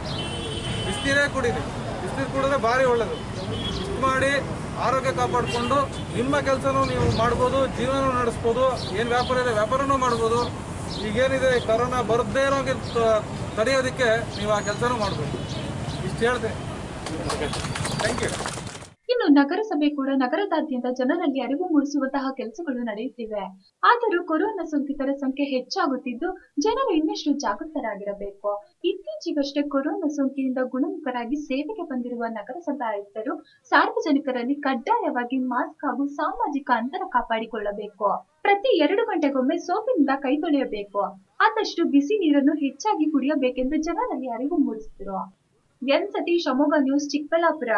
ಬಿಸಿನೀರೇ ಕುಡೀರಿ ಬಿಸಿನೀರು ಕುಡಿದ್ರೆ ಭಾರಿ ಒಳ್ಳೆಯದು ಇಷ್ಟು ಮಾಡಿ ಆರೋಗ್ಯ ಕಾಪಾಡಿಕೊಂಡು ನಿಮ್ಮ ಕೆಲಸನೂ ನೀವು ಮಾಡ್ಬೋದು ಜೀವನ ನಡೆಸ್ಬೋದು ಏನು ವ್ಯಾಪಾರ ಇದೆ ವ್ಯಾಪಾರನೂ ಮಾಡ್ಬೋದು ಈಗೇನಿದೆ ಕರೋನಾ ಬರದೇ ಇರೋಂಗೆ ತ- ತಡೆಯೋದಕ್ಕೆ ನೀವು ಆ ಕೆಲಸನೂ ಮಾಡ್ಬೋದು ಇಷ್ಟು ಹೇಳ್ತೀನಿ ಥ್ಯಾಂಕ್ ಯು ಇನ್ನು ನಗರಸಭೆ ಕೂಡ ನಗರದಾದ್ಯಂತ ಜನರಲ್ಲಿ ಅರಿವು ಮೂಡಿಸುವಂತಹ ಕೆಲಸಗಳು ನಡೆಯುತ್ತಿವೆ ಆದರೂ ಕೊರೋನಾ ಸೋಂಕಿತರ ಸಂಖ್ಯೆ ಹೆಚ್ಚಾಗುತ್ತಿದ್ದು ಜನರು ಇನ್ನಷ್ಟು ಜಾಗೃತರಾಗಿರಬೇಕು ಇತ್ತೀಚೆಗಷ್ಟೇ ಕೊರೋನಾ ಸೋಂಕಿನಿಂದ ಗುಣಮುಖರಾಗಿ ಸೇವೆಗೆ ಬಂದಿರುವ ನಗರಸಭಾ ಆಯುಕ್ತರು ಸಾರ್ವಜನಿಕರಲ್ಲಿ ಕಡ್ಡಾಯವಾಗಿ ಮಾಸ್ಕ್ ಹಾಗೂ ಸಾಮಾಜಿಕ ಅಂತರ ಕಾಪಾಡಿಕೊಳ್ಳಬೇಕು ಪ್ರತಿ ಎರಡು ಗಂಟೆಗೊಮ್ಮೆ ಸೋಪಿನಿಂದ ಕೈ ತೊಳೆಯಬೇಕು ಆದಷ್ಟು ಬಿಸಿ ನೀರನ್ನು ಹೆಚ್ಚಾಗಿ ಕುಡಿಯಬೇಕೆಂದು ಜನರಲ್ಲಿ ಅರಿವು ಮೂಡಿಸಿದರು ಎನ್ ಸತೀಶ್ ಅಮೋಘ ನ್ಯೂಸ್ ಚಿಕ್ಕಬಳ್ಳಾಪುರ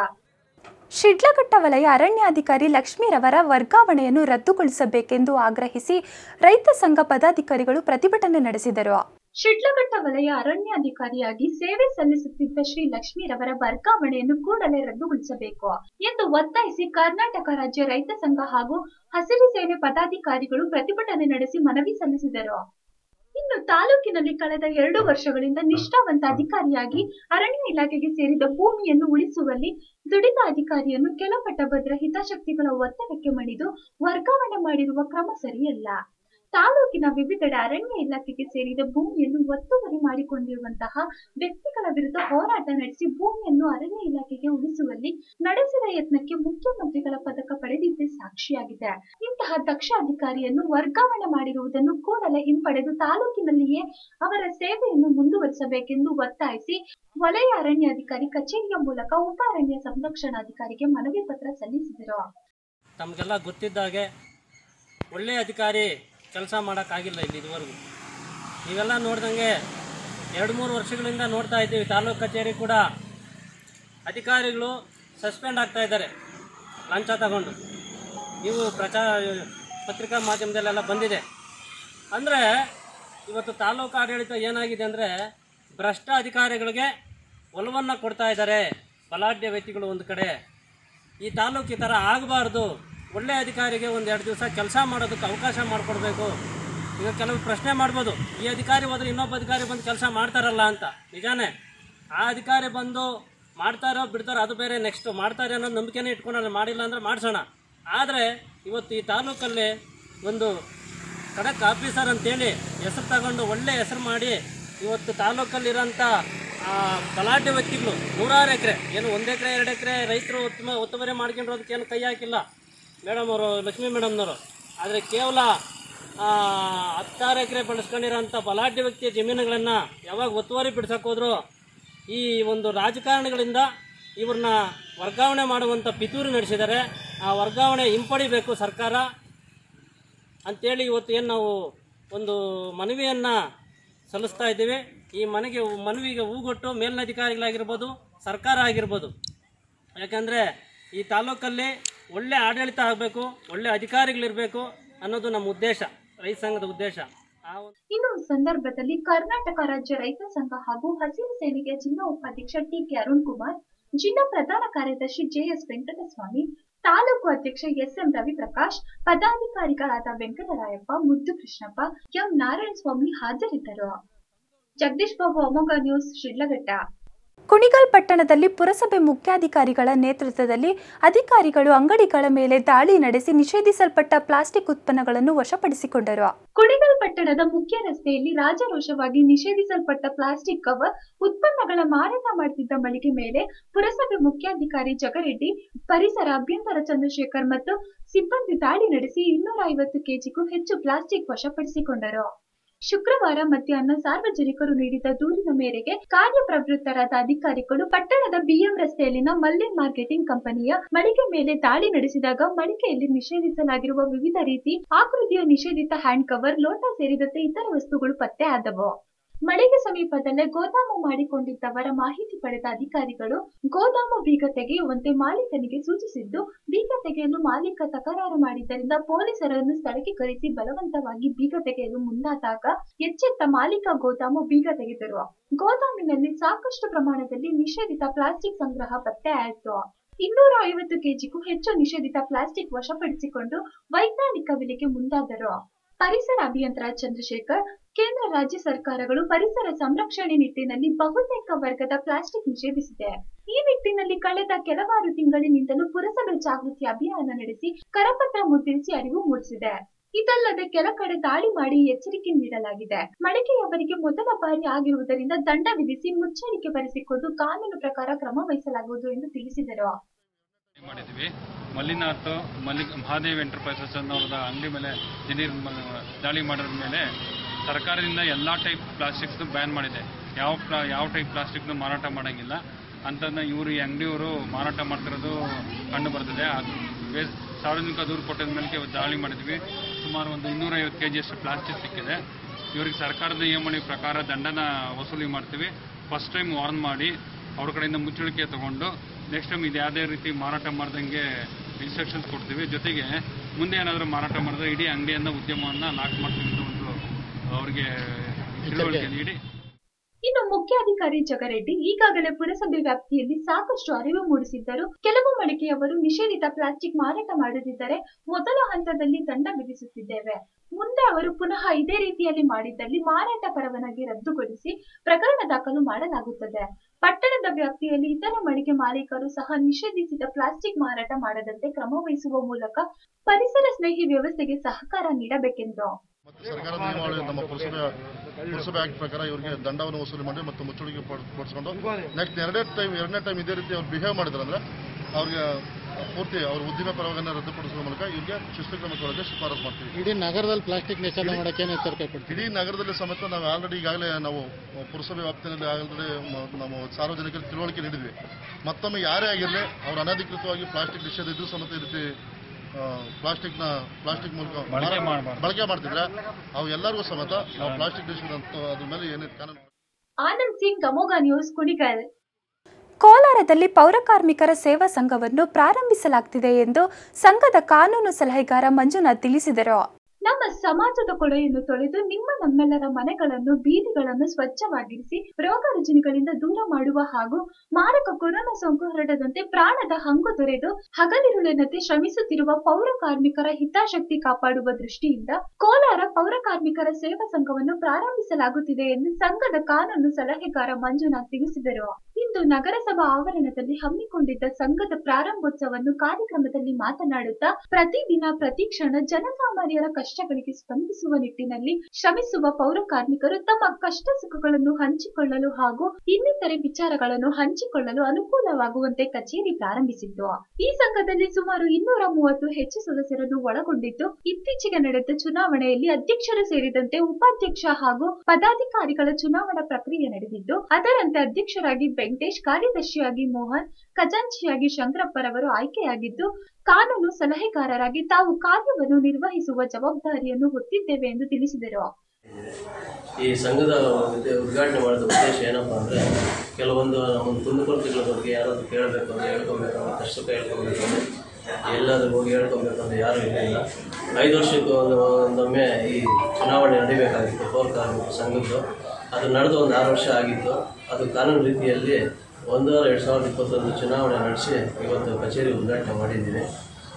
ಶಿಡ್ಲಘಟ್ಟ ವಲಯ ಅರಣ್ಯಾಧಿಕಾರಿ ಲಕ್ಷ್ಮೀರವರ ವರ್ಗಾವಣೆಯನ್ನು ರದ್ದುಗೊಳಿಸಬೇಕೆಂದು ಆಗ್ರಹಿಸಿ ರೈತ ಸಂಘ ಪದಾಧಿಕಾರಿಗಳು ಪ್ರತಿಭಟನೆ ನಡೆಸಿದರು ಶಿಡ್ಲಘಟ್ಟ ವಲಯ ಅರಣ್ಯಾಧಿಕಾರಿಯಾಗಿ ಸೇವೆ ಸಲ್ಲಿಸುತ್ತಿದ್ದ ಶ್ರೀ ಲಕ್ಷ್ಮೀರವರ ವರ್ಗಾವಣೆಯನ್ನು ಕೂಡಲೇ ರದ್ದುಗೊಳಿಸಬೇಕು ಎಂದು ಒತ್ತಾಯಿಸಿ ಕರ್ನಾಟಕ ರಾಜ್ಯ ರೈತ ಸಂಘ ಹಾಗೂ ಹಸಿರು ಸೇನೆ ಪದಾಧಿಕಾರಿಗಳು ಪ್ರತಿಭಟನೆ ನಡೆಸಿ ಮನವಿ ಸಲ್ಲಿಸಿದರು ಇನ್ನು ತಾಲೂಕಿನಲ್ಲಿ ಕಳೆದ ಎರಡು ವರ್ಷಗಳಿಂದ ನಿಷ್ಠಾವಂತ ಅಧಿಕಾರಿಯಾಗಿ ಅರಣ್ಯ ಇಲಾಖೆಗೆ ಸೇರಿದ ಭೂಮಿಯನ್ನು ಉಳಿಸುವಲ್ಲಿ ದುಡಿದ ಅಧಿಕಾರಿಯನ್ನು ಕೆಲ ಪಟ್ಟಭದ್ರ ಹಿತಾಸಕ್ತಿಗಳ ಒತ್ತಡಕ್ಕೆ ಮಣಿದು ವರ್ಗಾವಣೆ ಮಾಡಿರುವ ಕ್ರಮ ಸರಿಯಲ್ಲ ತಾಲೂಕಿನ ವಿವಿಧೆಡೆ ಅರಣ್ಯ ಇಲಾಖೆಗೆ ಸೇರಿದ ಭೂಮಿಯನ್ನು ಒತ್ತುವರಿ ಮಾಡಿಕೊಂಡಿರುವಂತಹ ವ್ಯಕ್ತಿಗಳ ವಿರುದ್ಧ ಹೋರಾಟ ನಡೆಸಿ ಭೂಮಿಯನ್ನು ಅರಣ್ಯ ಇಲಾಖೆಗೆ ಉಳಿಸುವಲ್ಲಿ ನಡೆಸಿದ ಯತ್ನಕ್ಕೆ ಮುಖ್ಯಮಂತ್ರಿಗಳ ಪದಕ ಪಡೆದಿದ್ದೇ ಸಾಕ್ಷಿಯಾಗಿದೆ ಇಂತಹ ದಕ್ಷ ಅಧಿಕಾರಿಯನ್ನು ವರ್ಗಾವಣೆ ಮಾಡಿರುವುದನ್ನು ಕೂಡಲೇ ಹಿಂಪಡೆದು ತಾಲೂಕಿನಲ್ಲಿಯೇ ಅವರ ಸೇವೆಯನ್ನು ಮುಂದುವರಿಸಬೇಕೆಂದು ಒತ್ತಾಯಿಸಿ ವಲಯ ಅರಣ್ಯಾಧಿಕಾರಿ ಕಚೇರಿಯ ಮೂಲಕ ಉಪ ಅರಣ್ಯ ಸಂರಕ್ಷಣಾಧಿಕಾರಿಗೆ ಮನವಿ ಪತ್ರ ಸಲ್ಲಿಸಿದರು ತಮಗೆಲ್ಲ ಗೊತ್ತಿದ್ದಾಗೆ ಒಳ್ಳೆಯ ಅಧಿಕಾರಿ ಕೆಲಸ ಮಾಡೋಕ್ಕಾಗಿಲ್ಲ ಇಲ್ಲಿ ಇದುವರೆಗೂ ನೀವೆಲ್ಲ ನೋಡ್ದಂಗೆ ಎರಡು ಮೂರು ವರ್ಷಗಳಿಂದ ನೋಡ್ತಾ ಇದ್ದೀವಿ ತಾಲೂಕು ಕಚೇರಿ ಕೂಡ ಅಧಿಕಾರಿಗಳು ಸಸ್ಪೆಂಡ್ ಆಗ್ತಾ ಇದ್ದಾರೆ ಲಂಚ ತಗೊಂಡು ನೀವು ಪ್ರಚಾರ ಪತ್ರಿಕಾ ಮಾಧ್ಯಮದಲ್ಲೆಲ್ಲ ಬಂದಿದೆ ಅಂದರೆ ಇವತ್ತು ತಾಲೂಕು ಆಡಳಿತ ಏನಾಗಿದೆ ಅಂದರೆ ಭ್ರಷ್ಟ ಅಧಿಕಾರಿಗಳಿಗೆ ಒಲವನ್ನು ಕೊಡ್ತಾ ಇದ್ದಾರೆ ಬಲಾಢ್ಯ ವ್ಯಕ್ತಿಗಳು ಒಂದು ಕಡೆ ಈ ತಾಲೂಕು ಈ ಥರ ಆಗಬಾರ್ದು ಒಳ್ಳೆಯ ಅಧಿಕಾರಿಗೆ ಒಂದು ಎರಡು ದಿವಸ ಕೆಲಸ ಮಾಡೋದಕ್ಕೆ ಅವಕಾಶ ಮಾಡಿಕೊಡ್ಬೇಕು ಈಗ ಕೆಲವು ಪ್ರಶ್ನೆ ಮಾಡ್ಬೋದು ಈ ಅಧಿಕಾರಿ ಹೋದ್ರೆ ಇನ್ನೊಬ್ಬ ಅಧಿಕಾರಿ ಬಂದು ಕೆಲಸ ಮಾಡ್ತಾರಲ್ಲ ಅಂತ ನಿಜಾನೇ ಆ ಅಧಿಕಾರಿ ಬಂದು ಮಾಡ್ತಾರೋ ಬಿಡ್ತಾರೋ ಅದು ಬೇರೆ ನೆಕ್ಸ್ಟು ಮಾಡ್ತಾರೆ ಅನ್ನೋ ನಂಬಿಕೆನೇ ಇಟ್ಕೊಂಡು ಮಾಡಿಲ್ಲ ಅಂದರೆ ಮಾಡಿಸೋಣ ಆದರೆ ಇವತ್ತು ಈ ತಾಲೂಕಲ್ಲಿ ಒಂದು ಖಡಕ್ ಆಫೀಸರ್ ಅಂತೇಳಿ ಹೆಸರು ತಗೊಂಡು ಒಳ್ಳೆ ಹೆಸರು ಮಾಡಿ ಇವತ್ತು ತಾಲೂಕಲ್ಲಿರೋಂಥ ಬಲಾಢ್ಯ ವ್ಯಕ್ತಿಗಳು ನೂರಾರು ಎಕರೆ ಏನು ಒಂದು ಎಕರೆ ಎರಡು ಎಕರೆ ರೈತರು ಉತ್ತಮ ಒತ್ತುವರಿ ಮಾಡ್ಕೊಂಡಿರೋದಕ್ಕೆ ಏನು ಕೈ ಹಾಕಿಲ್ಲ ಮೇಡಮ್ ಅವರು ಲಕ್ಷ್ಮೀ ಮೇಡಮ್ನವರು ಆದರೆ ಕೇವಲ ಆ, ಹತ್ತಾರು ಎಕರೆ ಬಳಸ್ಕೊಂಡಿರೋಂಥ ಬಲಾಢ್ಯ ವ್ಯಕ್ತಿಯ ಜಮೀನುಗಳನ್ನು ಯಾವಾಗ ಒತ್ತುವರಿ ಬಿಡ್ಸಕ್ಕೆ ಹೋದ್ರು ಈ ಒಂದು ರಾಜಕಾರಣಿಗಳಿಂದ ಇವ್ರನ್ನ ವರ್ಗಾವಣೆ ಮಾಡುವಂಥ ಪಿತೂರಿ ನಡೆಸಿದ್ದಾರೆ ಆ ವರ್ಗಾವಣೆ ಹಿಂಪಡಿಬೇಕು ಸರ್ಕಾರ ಅಂತೇಳಿ ಇವತ್ತು ಏನು ನಾವು ಒಂದು ಮನವಿಯನ್ನು ಸಲ್ಲಿಸ್ತಾ ಇದ್ದೀವಿ ಈ ಮನೆಗೆ ಮನವಿಗೆ ಹೂಗೊಟ್ಟು ಮೇಲಿನ ಅಧಿಕಾರಿಗಳಾಗಿರ್ಬೋದು ಸರ್ಕಾರ ಆಗಿರ್ಬೋದು ಯಾಕಂದರೆ ಈ ತಾಲೂಕಲ್ಲಿ ಒಳ್ಳೆ ಆಡಳಿತ ಆಗಬೇಕು ಒಳ್ಳೆ ಅಧಿಕಾರಿಗಳಿರಬೇಕು ಅನ್ನೋದು ನಮ್ಮ ಉದ್ದೇಶ ರೈತ ಸಂಘದ ಉದ್ದೇಶ ಆ ಒಂದು ಇನ್ನು ಈ ಸಂದರ್ಭದಲ್ಲಿ ಕರ್ನಾಟಕ ರಾಜ್ಯ ರೈತ ಸಂಘ ಹಾಗೂ ಹಸಿರು ಸೇನೆಗೆ ಜಿಲ್ಲಾ ಉಪಾಧ್ಯಕ್ಷ ಟಿ ಕೆ ಅರುಣ್ ಕುಮಾರ್ ಜಿಲ್ಲಾ ಪ್ರಧಾನ ಕಾರ್ಯದರ್ಶಿ ಜೆಎಸ್ ವೆಂಕಟಸ್ವಾಮಿ ತಾಲೂಕು ಅಧ್ಯಕ್ಷ ಎಸ್ ಎಂ ರವಿಪ್ರಕಾಶ್ ಪದಾಧಿಕಾರಿಗಳಾದ ವೆಂಕಟರಾಯಪ್ಪ ಮುದ್ದು ಕೃಷ್ಣಪ್ಪ ಎಂ ನಾರಾಯಣ ಸ್ವಾಮಿ ಹಾಜರಿದ್ದರು ಜಗದೀಶ್ ಬಾಬು ಅಮೋಘ ನ್ಯೂಸ್ ಶಿಡ್ಲಘಟ್ಟ ಕುಣಿಗಲ್ ಪಟ್ಟಣದಲ್ಲಿ ಪುರಸಭೆ ಮುಖ್ಯಾಧಿಕಾರಿಗಳ ನೇತೃತ್ವದಲ್ಲಿ ಅಧಿಕಾರಿಗಳು ಅಂಗಡಿಗಳ ಮೇಲೆ ದಾಳಿ ನಡೆಸಿ ನಿಷೇಧಿಸಲ್ಪಟ್ಟ ಪ್ಲಾಸ್ಟಿಕ್ ಉತ್ಪನ್ನಗಳನ್ನು ವಶಪಡಿಸಿಕೊಂಡರು ಕುಣಿಗಲ್ ಪಟ್ಟಣದ ಮುಖ್ಯ ರಸ್ತೆಯಲ್ಲಿ ರಾಜರೋಷವಾಗಿ ನಿಷೇಧಿಸಲ್ಪಟ್ಟ ಪ್ಲಾಸ್ಟಿಕ್ ಕವರ್ ಉತ್ಪನ್ನಗಳ ಮಾರಾಟ ಮಾಡುತ್ತಿದ್ದ ಮಳಿಗೆ ಮೇಲೆ ಪುರಸಭೆ ಮುಖ್ಯಾಧಿಕಾರಿ ಜಗರೆಡ್ಡಿ ಪರಿಸರ ಅಭ್ಯಂತರ ಚಂದ್ರಶೇಖರ್ ಮತ್ತು ಸಿಬ್ಬಂದಿ ದಾಳಿ ನಡೆಸಿ ಇನ್ನೂರ ಐವತ್ತು ಕೆಜಿಗೂ ಹೆಚ್ಚು ಪ್ಲಾಸ್ಟಿಕ್ ವಶಪಡಿಸಿಕೊಂಡರು ಶುಕ್ರವಾರ ಮಧ್ಯಾಹ್ನ ಸಾರ್ವಜನಿಕರು ನೀಡಿದ ದೂರಿನ ಮೇರೆಗೆ ಕಾರ್ಯಪ್ರವೃತ್ತರಾದ ಅಧಿಕಾರಿಗಳು ಪಟ್ಟಣದ ಬಿಎಂ ರಸ್ತೆಯಲ್ಲಿನ ಮಲ್ಲಿನ್ ಮಾರ್ಕೆಟಿಂಗ್ ಕಂಪನಿಯ ಮಳಿಗೆ ಮೇಲೆ ದಾಳಿ ನಡೆಸಿದಾಗ ಮಳಿಗೆಯಲ್ಲಿ ನಿಷೇಧಿಸಲಾಗಿರುವ ವಿವಿಧ ರೀತಿ ಆಕೃತಿಯ ನಿಷೇಧಿತ ಹ್ಯಾಂಡ್ ಕವರ್ ಲೋಟ ಸೇರಿದಂತೆ ಇತರ ವಸ್ತುಗಳು ಪತ್ತೆ ಆದವು ಮಳಿಗೆ ಸಮೀಪದಲ್ಲೇ ಗೋದಾಮು ಮಾಡಿಕೊಂಡಿದ್ದವರ ಮಾಹಿತಿ ಪಡೆದ ಅಧಿಕಾರಿಗಳು ಗೋದಾಮು ಬೀಗ ತೆಗೆಯುವಂತೆ ಮಾಲೀಕನಿಗೆ ಸೂಚಿಸಿದ್ದು ಬೀಗ ತೆಗೆಯಲು ಮಾಲೀಕ ತಕರಾರು ಮಾಡಿದ್ದರಿಂದ ಪೊಲೀಸರನ್ನು ಸ್ಥಳಕ್ಕೆ ಕರೆಸಿ ಬಲವಂತವಾಗಿ ಬೀಗ ತೆಗೆಯಲು ಮುಂದಾದಾಗ ಎಚ್ಚೆತ್ತ ಮಾಲೀಕ ಗೋದಾಮು ಬೀಗ ತೆಗೆದರು ಗೋದಾಮಿನಲ್ಲಿ ಸಾಕಷ್ಟು ಪ್ರಮಾಣದಲ್ಲಿ ನಿಷೇಧಿತ ಪ್ಲಾಸ್ಟಿಕ್ ಸಂಗ್ರಹ ಪತ್ತೆ ಆಯಿತು ಇನ್ನೂರ ಐವತ್ತು ಕೆಜಿಗೂ ಹೆಚ್ಚು ನಿಷೇಧಿತ ಪ್ಲಾಸ್ಟಿಕ್ ವಶಪಡಿಸಿಕೊಂಡು ವೈಜ್ಞಾನಿಕ ವಿಲೆಗೆ ಮುಂದಾದರು ಪರಿಸರ ಅಭಿಯಂತರ ಚಂದ್ರಶೇಖರ್ ಕೇಂದ್ರ ರಾಜ್ಯ ಸರ್ಕಾರಗಳು ಪರಿಸರ ಸಂರಕ್ಷಣೆ ನಿಟ್ಟಿನಲ್ಲಿ ಬಹುತೇಕ ವರ್ಗದ ಪ್ಲಾಸ್ಟಿಕ್ ನಿಷೇಧಿಸಿದೆ ಈ ನಿಟ್ಟಿನಲ್ಲಿ ಕಳೆದ ಕೆಲವಾರು ತಿಂಗಳಿನಿಂದಲೂ ಪುರಸಭೆ ಜಾಗೃತಿ ಅಭಿಯಾನ ನಡೆಸಿ ಕರಪತ್ರ ಮುದ್ರಿಸಿ ಅರಿವು ಮೂಡಿಸಿದೆ ಇದಲ್ಲದೆ ಕೆಲ ಕಡೆ ದಾಳಿ ಮಾಡಿ ಎಚ್ಚರಿಕೆ ನೀಡಲಾಗಿದೆ ಮಳಿಗೆಯವರಿಗೆ ಮೊದಲ ಬಾರಿ ಆಗಿರುವುದರಿಂದ ದಂಡ ವಿಧಿಸಿ ಮುಚ್ಚಳಿಕೆ ಬರೆಸಿಕೊಂಡು ಕಾನೂನು ಪ್ರಕಾರ ಕ್ರಮ ವಹಿಸಲಾಗುವುದು ಎಂದು ತಿಳಿಸಿದರು ಮಾಡಿದ್ವಿ ಮಲ್ಲಿನಾಥ್ ಮಲ್ಲಿಕ್ ಮಹಾದೇವ್ ಎಂಟರ್ಪ್ರೈಸಸ್ ಅನ್ನೋರದ ಅಂಗಡಿ ಮೇಲೆ ದಿಢೀರ್ ಮ- ದಾಳಿ ಮಾಡೋದ್ರ ಮೇಲೆ ಸರ್ಕಾರದಿಂದ ಎಲ್ಲ ಟೈಪ್ ಪ್ಲಾಸ್ಟಿಕ್ಸ್ನು ಬ್ಯಾನ್ ಮಾಡಿದೆ ಯಾವ ಪ್ಲಾ ಯಾವ ಟೈಪ್ ಪ್ಲಾಸ್ಟಿಕ್ನು ಮಾರಾಟ ಮಾಡೋಂಗಿಲ್ಲ ಅಂತಂದ ಇವರು ಈ ಅಂಗಡಿಯವರು ಮಾರಾಟ ಮಾಡ್ತಿರೋದು ಕಂಡು ಬರ್ತಿದೆ ಅದು ಬೇಸ್ ಸಾರ್ವಜನಿಕ ದೂರು ಕೊಟ್ಟಿದ ಮೇಲೆ ಇವತ್ತು ದಾಳಿ ಮಾಡಿದ್ವಿ ಸುಮಾರು ಒಂದು ಇನ್ನೂರೈವತ್ತು ಕೆ ಜಿಯಷ್ಟು ಪ್ಲಾಸ್ಟಿಕ್ ಸಿಕ್ಕಿದೆ ಇವರಿಗೆ ಸರ್ಕಾರದ ನಿಯಮಗಳ ಪ್ರಕಾರ ದಂಡನ ವಸೂಲಿ ಮಾಡ್ತೀವಿ ಫಸ್ಟ್ ಟೈಮ್ ವಾರ್ನ್ ಮಾಡಿ ಅವ್ರ ಕಡೆಯಿಂದ ಮುಚ್ಚಳಿಕೆ ತಗೊಂಡು ನೆಕ್ಸ್ಟ್ ಟೈಮ್ ಇದು ಯಾವುದೇ ರೀತಿ ಮಾರಾಟ ಮಾಡ್ದಂಗೆ ಇನ್ಸ್ಟ್ರಕ್ಷನ್ಸ್ ಕೊಡ್ತೀವಿ ಜೊತೆಗೆ ಮುಂದೆ ಏನಾದರೂ ಮಾರಾಟ ಮಾಡಿದ್ರೆ ಇಡೀ ಅಂಗಡಿಯನ್ನು ಉದ್ಯಮವನ್ನು ಲಾಕ್ ಮಾಡ್ತೀವಿ ಅಂತ ಒಂದು ಅವರಿಗೆ ತಿಳುವಳಿಕೆ ನೀಡಿ ಇನ್ನು ಮುಖ್ಯಾಧಿಕಾರಿ ಜಗರೆಡ್ಡಿ ಈಗಾಗಲೇ ಪುರಸಭೆ ವ್ಯಾಪ್ತಿಯಲ್ಲಿ ಸಾಕಷ್ಟು ಅರಿವು ಮೂಡಿಸಿದ್ದರು ಕೆಲವು ಮಳಿಗೆಯವರು ನಿಷೇಧಿತ ಪ್ಲಾಸ್ಟಿಕ್ ಮಾರಾಟ ಮಾಡದಿದ್ದರೆ ಮೊದಲ ಹಂತದಲ್ಲಿ ದಂಡ ವಿಧಿಸುತ್ತಿದ್ದೇವೆ ಮುಂದೆ ಅವರು ಪುನಃ ಇದೇ ರೀತಿಯಲ್ಲಿ ಮಾಡಿದ್ದಲ್ಲಿ ಮಾರಾಟ ಪರವಾನಗಿ ರದ್ದುಗೊಳಿಸಿ ಪ್ರಕರಣ ದಾಖಲು ಮಾಡಲಾಗುತ್ತದೆ ಪಟ್ಟಣದ ವ್ಯಾಪ್ತಿಯಲ್ಲಿ ಇತರ ಮಳಿಗೆ ಮಾಲೀಕರು ಸಹ ನಿಷೇಧಿಸಿದ ಪ್ಲಾಸ್ಟಿಕ್ ಮಾರಾಟ ಮಾಡದಂತೆ ಕ್ರಮ ವಹಿಸುವ ಮೂಲಕ ಪರಿಸರ ಸ್ನೇಹಿ ವ್ಯವಸ್ಥೆಗೆ ಸಹಕಾರ ನೀಡಬೇಕೆಂದರು ಮತ್ತು ಸರ್ಕಾರದ ನಿಯಮಾವಳಿ ನಮ್ಮ ಪುರಸಭೆ ಪುರಸಭೆ ಆಕ್ಟ್ ಪ್ರಕಾರ ಇವರಿಗೆ ದಂಡವನ್ನು ವಸೂಲಿ ಮಾಡಿ ಮತ್ತು ಮುಚ್ಚಳಿಗೆ ಪಡ್- ಪಡಿಸ್ಕೊಂಡು ನೆಕ್ಸ್ಟ್ ಎರಡನೇ ಟೈಮ್ ಎರಡನೇ ಟೈಮ್ ಇದೇ ರೀತಿ ಅವ್ರು ಬಿಹೇವ್ ಮಾಡಿದ್ರು ಅಂದ್ರೆ ಅವ್ರಿಗೆ ಪೂರ್ತಿ ಅವ್ರ ಉದ್ದಿಮೆ ಪರವಾಗನ್ನ ರದ್ದುಪಡಿಸುವ ಮೂಲಕ ಇವರಿಗೆ ಶಿಸ್ತು ಕ್ರಮ ತಗೊಳ್ಳೋಕೆ ಶಿಫಾರಸು ಮಾಡ್ತೀವಿ ಇಡೀ ನಗರದಲ್ಲಿ ಪ್ಲಾಸ್ಟಿಕ್ ನಿಷೇಧ ಮಾಡಕ್ಕೆ ಏನು ಎಚ್ಚರಿಕೆ ಕೊಡ್ತೀವಿ ಇಡೀ ನಗರದಲ್ಲಿ ಸಮೇತ ನಾವು ಆಲ್ರೆಡಿ ಈಗಾಗಲೇ ನಾವು ಪುರಸಭೆ ವ್ಯಾಪ್ತಿಯಲ್ಲಿ ಆಲ್ರೆಡಿ ಮ- ನಾವು ಸಾರ್ವಜನಿಕರಿಗೆ ತಿಳುವಳಿಕೆ ನೀಡಿದ್ವಿ ಮತ್ತೊಮ್ಮೆ ಯಾರೇ ಆಗಿರಲಿ ಅವ್ರು ಅನಧಿಕೃತವಾಗಿ ಪ್ಲಾಸ್ಟಿಕ್ ನಿಷೇಧ ಇದ್ರೂ ಸಮೇತ ಈ ರೀತಿ ಪ್ಲಾಸ್ಟಿಕ್ನ ಪ್ಲಾಸ್ಟಿಕ್ ಮೂಲಕ ಬಳಕೆ ಮಾರಾಟ- ಮಾಡ್ಬಾರ್ದು. ಬಳಕೆ ಮಾಡ್ತಿದ್ರೆ ಅವು ಎಲ್ಲರಿಗೂ ಸಮೇತ ನಾವು ಪ್ಲಾಸ್ಟಿಕ್ ನಿಷೇಧ ಅಂತ ಅದ್ರ ಮೇಲೆ ಏನೇ ಕಾನೂನು ಆನಂದ್ ಸಿಂಗ್ ಅಮೋಘ ನ್ಯೂಸ್ ಕುಣಿಗಲ್ ಕೋಲಾರದಲ್ಲಿ ಪೌರಕಾರ್ಮಿಕರ ಸೇವಾ ಸಂಘವನ್ನು ಪ್ರಾರಂಭಿಸಲಾಗ್ತಿದೆ ಎಂದು ಸಂಘದ ಕಾನೂನು ಸಲಹೆಗಾರ ಮಂಜುನಾಥ್ ತಿಳಿಸಿದರು ನಮ್ಮ ಸಮಾಜದ ಕೊಳೆಯನ್ನು ತೊಳೆದು ನಿಮ್ಮ ನಮ್ಮೆಲ್ಲರ ಮನೆಗಳನ್ನು ಬೀದಿಗಳನ್ನು ಸ್ವಚ್ಛವಾಗಿರಿಸಿ ರೋಗ ರುಜಿನಗಳಿಂದ ದೂರ ಮಾಡುವ ಹಾಗೂ ಮಾರಕ ಕೊರೋನಾ ಸೋಂಕು ಹರಡದಂತೆ ಪ್ರಾಣದ ಹಂಗು ತೊರೆದು ಹಗಲಿರುಳೆನ್ನದೆ ಶ್ರಮಿಸುತ್ತಿರುವ ಪೌರ ಕಾರ್ಮಿಕರ ಹಿತಾಸಕ್ತಿ ಕಾಪಾಡುವ ದೃಷ್ಟಿಯಿಂದ ಕೋಲಾರ ಪೌರ ಕಾರ್ಮಿಕರ ಸೇವಾ ಸಂಘವನ್ನು ಪ್ರಾರಂಭಿಸಲಾಗುತ್ತಿದೆ ಎಂದು ಸಂಘದ ಕಾನೂನು ಸಲಹೆಗಾರ ಮಂಜುನಾಥ್ ತಿಳಿಸಿದರು ಇಂದು ನಗರಸಭಾ ಆವರಣದಲ್ಲಿ ಹಮ್ಮಿಕೊಂಡಿದ್ದ ಸಂಘದ ಪ್ರಾರಂಭೋತ್ಸವವನ್ನು ಕಾರ್ಯಕ್ರಮದಲ್ಲಿ ಮಾತನಾಡುತ್ತಾ ಪ್ರತಿದಿನ ಪ್ರತಿ ಕ್ಷಣ ಜನಸಾಮಾನ್ಯರ ಕಷ್ಟಗಳಿಗೆ ಸ್ಪಂದಿಸುವ ನಿಟ್ಟಿನಲ್ಲಿ ಶ್ರಮಿಸುವ ಪೌರ ಕಾರ್ಮಿಕರು ತಮ್ಮ ಕಷ್ಟ ಸುಖಗಳನ್ನು ಹಂಚಿಕೊಳ್ಳಲು ಹಾಗೂ ಇನ್ನಿತರೆ ವಿಚಾರಗಳನ್ನು ಹಂಚಿಕೊಳ್ಳಲು ಅನುಕೂಲವಾಗುವಂತೆ ಕಚೇರಿ ಪ್ರಾರಂಭಿಸಿದ್ದು ಈ ಸಂಘದಲ್ಲಿ ಸುಮಾರು ಇನ್ನೂರ ಮೂವತ್ತು ಹೆಚ್ಚು ಸದಸ್ಯರನ್ನು ಒಳಗೊಂಡಿದ್ದು ಇತ್ತೀಚೆಗೆ ನಡೆದ ಚುನಾವಣೆಯಲ್ಲಿ ಅಧ್ಯಕ್ಷರು ಸೇರಿದಂತೆ ಉಪಾಧ್ಯಕ್ಷ ಹಾಗೂ ಪದಾಧಿಕಾರಿಗಳ ಚುನಾವಣಾ ಪ್ರಕ್ರಿಯೆ ನಡೆದಿದ್ದು ಅದರಂತೆ ಅಧ್ಯಕ್ಷರಾಗಿ ವೆಂಕಟೇಶ್ ಕಾರ್ಯದರ್ಶಿಯಾಗಿ ಮೋಹನ್ ಖಜಾಂಚಿಯಾಗಿ ಶಂಕರಪ್ಪರವರು ಆಯ್ಕೆಯಾಗಿದ್ದು ಕಾನೂನು ಸಲಹೆಗಾರರಾಗಿ ತಾವು ಕಾರ್ಯವನ್ನು ನಿರ್ವಹಿಸುವ ಜವಾಬ್ದಾರಿಯನ್ನು ಹೊತ್ತಿದ್ದೇವೆ ಎಂದು ತಿಳಿಸಿದರು ಈ ಸಂಘದ ಉದ್ದ- ಉದ್ಘಾಟನೆ ಮಾಡಿದ ಉದ್ದೇಶ ಏನಪ್ಪ ಅಂದರೆ ಕೆಲವೊಂದು ನಮ್ಮ ಕುಂದುಕೊರತೆಗಳ ಬಗ್ಗೆ ಯಾರಾದರೂ ಕೇಳಬೇಕು ಅಂದರೆ ಹೇಳ್ಕೊಬೇಕು ಅಂದರೆ ಕಷ್ಟ ಸುಖ ಹೇಳ್ಕೊಬೇಕು ಅಂದರೆ ಎಲ್ಲಾದರೂ ಹೋಗಿ ಹೇಳ್ಕೊಬೇಕು ಅಂದರೆ ಯಾರೂ ಇರಲಿಲ್ಲ ಐದು ವರ್ಷಕ್ಕೆ ಒಂದು ಒಂದೊಮ್ಮೆ ಈ ಚುನಾವಣೆ ನಡಿಬೇಕಾಗಿತ್ತು ಪೌರ ಕಾರ್ಮಿಕ ಸಂಘದ್ದು ಅದು ನಡೆದು ಒಂದು ಆರು ವರ್ಷ ಆಗಿತ್ತು ಅದು ಕಾನೂನು ರೀತಿಯಲ್ಲಿ ಒಂದು ವಾರ ಎರಡು ಸಾವಿರದ ಇಪ್ಪತ್ತೊಂದು ಚುನಾವಣೆ ನಡೆಸಿ ಇವತ್ತು ಕಚೇರಿ ಉದ್ಘಾಟನೆ ಮಾಡಿದ್ದೀವಿ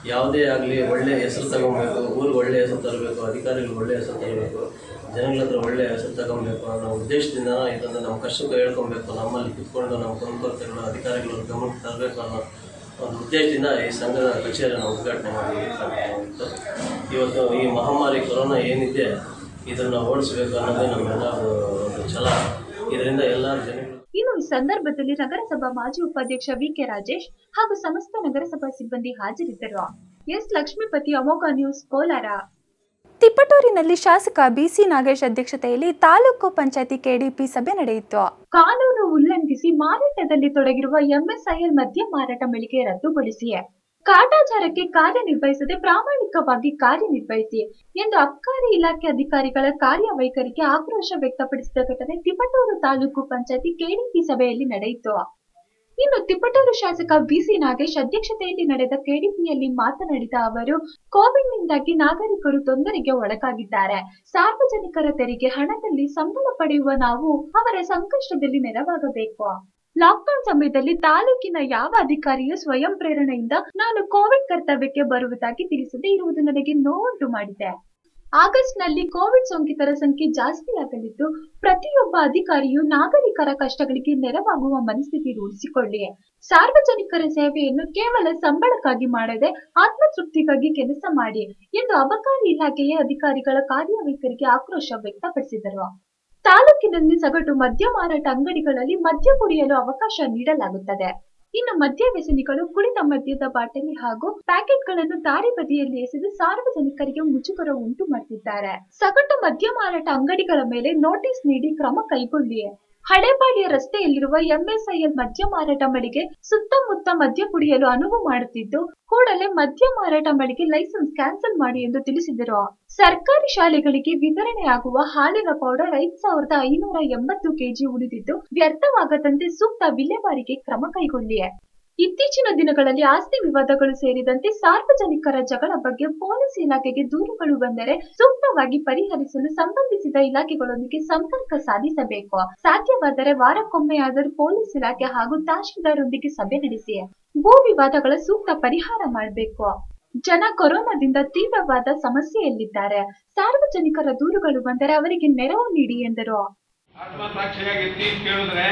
ಯಾವುದೇ ಆಗಲಿ ಒಳ್ಳೆ ಹೆಸರು ತಗೊಬೇಕು ಊರಿಗೆ ಒಳ್ಳೆ ಹೆಸರು ತರಬೇಕು ಅಧಿಕಾರಿಗಳು ಒಳ್ಳೆ ಹೆಸರು ತರಬೇಕು ಜನಗಳ ಹತ್ರ ಒಳ್ಳೆ ಹೆಸರು ತಗೊಬೇಕು ಅನ್ನೋ ಉದ್ದೇಶದಿಂದ ಇದನ್ನು ನಮ್ಮ ಕಷ್ಟಕ್ಕೆ ಹೇಳ್ಕೊಬೇಕು ನಮ್ಮಲ್ಲಿ ಕುತ್ಕೊಂಡು ನಮ್ಮ ಕುಂದುಕೊರತೆಗಳು ಅಧಿಕಾರಿಗಳು ಗಮನಕ್ಕೆ ತರಬೇಕು ಅನ್ನೋ ಒಂದು ಉದ್ದೇಶದಿಂದ ಈ ಸಂಘದ ಕಚೇರಿಯನ್ನು ಉದ್ಘಾಟನೆ ಮಾಡಿ ಇತ್ತು ಇವತ್ತು ಈ ಮಹಾಮಾರಿ ಕೊರೋನಾ ಏನಿದೆ ಇದನ್ನು ಓಡಿಸ್ಬೇಕು ಅನ್ನೋದೇ ನಮ್ಮೆಲ್ಲರ ಒಂದು ಛಲ ಇದರಿಂದ ಎಲ್ಲ ಜನಗಳು ಇನ್ನು ಈ ಸಂದರ್ಭದಲ್ಲಿ ನಗರಸಭಾ ಮಾಜಿ ಉಪಾಧ್ಯಕ್ಷ ವಿಕೆ ರಾಜೇಶ್ ಹಾಗೂ ಸಮಸ್ತ ನಗರಸಭಾ ಸಿಬ್ಬಂದಿ ಹಾಜರಿದ್ದರು ಎಸ್ ಲಕ್ಷ್ಮೀಪತಿ ಅಮೋಘ ನ್ಯೂಸ್ ಕೋಲಾರ ತಿಪ್ಪಟೂರಿನಲ್ಲಿ ಶಾಸಕ ಬಿಸಿ ನಾಗೇಶ್ ಅಧ್ಯಕ್ಷತೆಯಲ್ಲಿ ತಾಲೂಕು ಪಂಚಾಯತಿ ಕೆಡಿಪಿ ಸಭೆ ನಡೆಯಿತು ಕಾನೂನು ಉಲ್ಲಂಘಿಸಿ ಮಾರಾಟದಲ್ಲಿ ತೊಡಗಿರುವ ಎಂಎಸ್ಐಎಲ್ ಮದ್ಯ ಮಾರಾಟ ಮಳಿಗೆ ರದ್ದುಗೊಳಿಸಿ ಕಾಟಾಚಾರಕ್ಕೆ ಕಾರ್ಯನಿರ್ವಹಿಸದೆ ಪ್ರಾಮಾಣಿಕವಾಗಿ ಕಾರ್ಯನಿರ್ವಹಿಸಿ ಎಂದು ಅಬಕಾರಿ ಇಲಾಖೆ ಅಧಿಕಾರಿಗಳ ಕಾರ್ಯವೈಖರಿಗೆ ಆಕ್ರೋಶ ವ್ಯಕ್ತಪಡಿಸಿದ ಘಟನೆ ತಿಪಟೂರು ತಾಲೂಕು ಪಂಚಾಯತಿ ಕೆಡಿಪಿ ಸಭೆಯಲ್ಲಿ ನಡೆಯಿತು ಇನ್ನು ತಿಪಟೂರು ಶಾಸಕ ಬಿಸಿ ನಾಗೇಶ್ ಅಧ್ಯಕ್ಷತೆಯಲ್ಲಿ ನಡೆದ ಕೆಡಿಪಿಯಲ್ಲಿ ಮಾತನಾಡಿದ ಅವರು ಕೋವಿಡ್ನಿಂದಾಗಿ ನಾಗರಿಕರು ತೊಂದರೆಗೆ ಒಳಗಾಗಿದ್ದಾರೆ ಸಾರ್ವಜನಿಕರ ತೆರಿಗೆ ಹಣದಲ್ಲಿ ಸಂಬಳ ಪಡೆಯುವ ನಾವು ಅವರ ಸಂಕಷ್ಟದಲ್ಲಿ ನೆರವಾಗಬೇಕು ಲಾಕ್ಡೌನ್ ಸಮಯದಲ್ಲಿ ತಾಲೂಕಿನ ಯಾವ ಅಧಿಕಾರಿಯೂ ಸ್ವಯಂ ಪ್ರೇರಣೆಯಿಂದ ನಾನು ಕೋವಿಡ್ ಕರ್ತವ್ಯಕ್ಕೆ ಬರುವುದಾಗಿ ತಿಳಿಸದೆ ಇರುವುದು ನನಗೆ ನೋವುಂಟು ಮಾಡಿದೆ ಆಗಸ್ಟ್ ನಲ್ಲಿ ಕೋವಿಡ್ ಸೋಂಕಿತರ ಸಂಖ್ಯೆ ಜಾಸ್ತಿಯಾಗಲಿದ್ದು ಪ್ರತಿಯೊಬ್ಬ ಅಧಿಕಾರಿಯು ನಾಗರಿಕರ ಕಷ್ಟಗಳಿಗೆ ನೆರವಾಗುವ ಮನಸ್ಥಿತಿ ರೂಢಿಸಿಕೊಳ್ಳಿ ಸಾರ್ವಜನಿಕರ ಸೇವೆಯನ್ನು ಕೇವಲ ಸಂಬಳಕ್ಕಾಗಿ ಮಾಡದೆ ಆತ್ಮತೃಪ್ತಿಗಾಗಿ ಕೆಲಸ ಮಾಡಿ ಎಂದು ಅಬಕಾರಿ ಇಲಾಖೆಯ ಅಧಿಕಾರಿಗಳ ಕಾರ್ಯವೈಖರಿಗೆ ಆಕ್ರೋಶ ವ್ಯಕ್ತಪಡಿಸಿದರು ತಾಲೂಕಿನಲ್ಲಿ ಸಗಟು ಮದ್ಯ ಮಾರಾಟ ಅಂಗಡಿಗಳಲ್ಲಿ ಮದ್ಯ ಕುಡಿಯಲು ಅವಕಾಶ ನೀಡಲಾಗುತ್ತದೆ ಇನ್ನು ಮದ್ಯ ವ್ಯಸನಿಗಳು ಕುಡಿದ ಮದ್ಯದ ಬಾಟಲಿ ಹಾಗೂ ಪ್ಯಾಕೆಟ್ಗಳನ್ನು ದಾರಿ ಬದಿಯಲ್ಲಿ ಎಸೆದು ಸಾರ್ವಜನಿಕರಿಗೆ ಮುಜುಗರ ಉಂಟು ಮಾಡುತ್ತಿದ್ದಾರೆ ಸಗಟು ಮದ್ಯ ಮಾರಾಟ ಅಂಗಡಿಗಳ ಮೇಲೆ ನೋಟಿಸ್ ನೀಡಿ ಕ್ರಮ ಕೈಗೊಳ್ಳಿ ಹಳೇಪಾಡಿಯ ರಸ್ತೆಯಲ್ಲಿರುವ ಎಂಎಸ್ಐಎಲ್ ಮದ್ಯ ಮಾರಾಟ ಮಳಿಗೆ ಸುತ್ತಮುತ್ತ ಮದ್ಯ ಕುಡಿಯಲು ಅನುವು ಮಾಡುತ್ತಿದ್ದು ಕೂಡಲೇ ಮದ್ಯ ಮಾರಾಟ ಮಳಿಗೆ ಲೈಸೆನ್ಸ್ ಕ್ಯಾನ್ಸಲ್ ಮಾಡಿ ಎಂದು ತಿಳಿಸಿದರು ಸರ್ಕಾರಿ ಶಾಲೆಗಳಿಗೆ ವಿತರಣೆಯಾಗುವ ಹಾಲಿನ ಪೌಡರ್ ಐದ್ ಸಾವಿರದ ಐನೂರ ಎಂಬತ್ತು ಕೆಜಿ ಉಳಿದಿದ್ದು ವ್ಯರ್ಥವಾಗದಂತೆ ಸೂಕ್ತ ವಿಲೇವಾರಿಗೆ ಕ್ರಮ ಕೈಗೊಳ್ಳಿ ಇತ್ತೀಚಿನ ದಿನಗಳಲ್ಲಿ ಆಸ್ತಿ ವಿವಾದಗಳು ಸೇರಿದಂತೆ ಸಾರ್ವಜನಿಕರ ಜಗಳ ಬಗ್ಗೆ ಪೊಲೀಸ್ ಇಲಾಖೆಗೆ ದೂರುಗಳು ಬಂದರೆ ಸೂಕ್ತವಾಗಿ ಪರಿಹರಿಸಲು ಸಂಬಂಧಿಸಿದ ಇಲಾಖೆಗಳೊಂದಿಗೆ ಸಂಪರ್ಕ ಸಾಧಿಸಬೇಕು ಸಾಧ್ಯವಾದರೆ ವಾರಕ್ಕೊಮ್ಮೆಯಾದರೂ ಪೊಲೀಸ್ ಇಲಾಖೆ ಹಾಗೂ ತಹಶೀಲ್ದಾರೊಂದಿಗೆ ಸಭೆ ನಡೆಸಿ ಭೂ ವಿವಾದಗಳ ಸೂಕ್ತ ಪರಿಹಾರ ಮಾಡಬೇಕು ಜನ ಕೊರೋನಾದಿಂದ ತೀವ್ರವಾದ ಸಮಸ್ಯೆಯಲ್ಲಿದ್ದಾರೆ ಸಾರ್ವಜನಿಕರ ದೂರುಗಳು ಬಂದರೆ ಅವರಿಗೆ ನೆರವು ನೀಡಿ ಎಂದರು ಆತ್ಮಸಾಕ್ಷಿಯಾಗಿ ಎತ್ತಿ ಕೇಳಿದ್ರೆ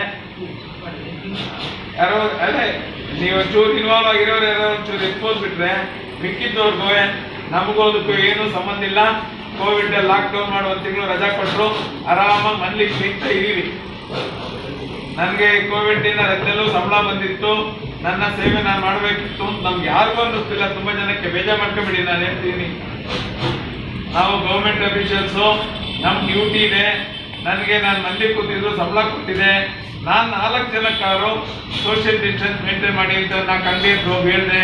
ಯಾರೋ ಅದೇ ನೀವು ಒಂಚೂರು ಇನ್ವಾಲ್ವ್ ಆಗಿರೋರು ಯಾರೋ ಒಂಚೂರು ಎಕ್ಸ್ಪೋಸ್ ಬಿಟ್ರೆ ಮಿಕ್ಕಿದ್ದವ್ರಿಗೂ ನಮಗೂ ಅದಕ್ಕೂ ಏನೂ ಸಂಬಂಧ ಇಲ್ಲ ಕೋವಿಡ್ ಲಾಕ್ ಡೌನ್ ಮಾಡಿ ಒಂದು ತಿಂಗಳು ರಜಾ ಕೊಟ್ಟರು ಆರಾಮಾಗಿ ಮನೇಲಿ ನಿಂತ ಇರೀರಿ ನನಗೆ ಕೋವಿಡ್ ಇಂದ ರಜೆಲ್ಲೂ ಸಂಬಳ ಬಂದಿತ್ತು ನನ್ನ ಸೇವೆ ನಾನು ಮಾಡಬೇಕಿತ್ತು ಅಂತ ನಮ್ಗೆ ಯಾರಿಗೂ ಅನ್ನಿಸ್ತಿಲ್ಲ ತುಂಬಾ ಜನಕ್ಕೆ ಬೇಜಾರು ಮಾಡ್ಕೊಂಬಿಡಿ ನಾನು ಹೇಳ್ತೀನಿ ನಾವು ಗೌರ್ಮೆಂಟ್ ಅಫಿಷಿಯಲ್ಸು ನಮ್ಮ ಡ್ಯೂಟಿ ಇದೆ ನನಗೆ ನಾನು ಮನೇಲಿ ಕೂತಿದ್ರು ಸಂಬಳ ಕೊಟ್ಟಿದೆ ನಾನು ನಾಲ್ಕು ಜನಕ್ಕಾರು ಸೋಷಿಯಲ್ ಡಿಸ್ಟೆನ್ಸ್ ಮೇಂಟೈನ್ ಮಾಡಿ ಅಂತ ನಾ ಕಂಡಿದ್ದು ಹೇಳಿದೆ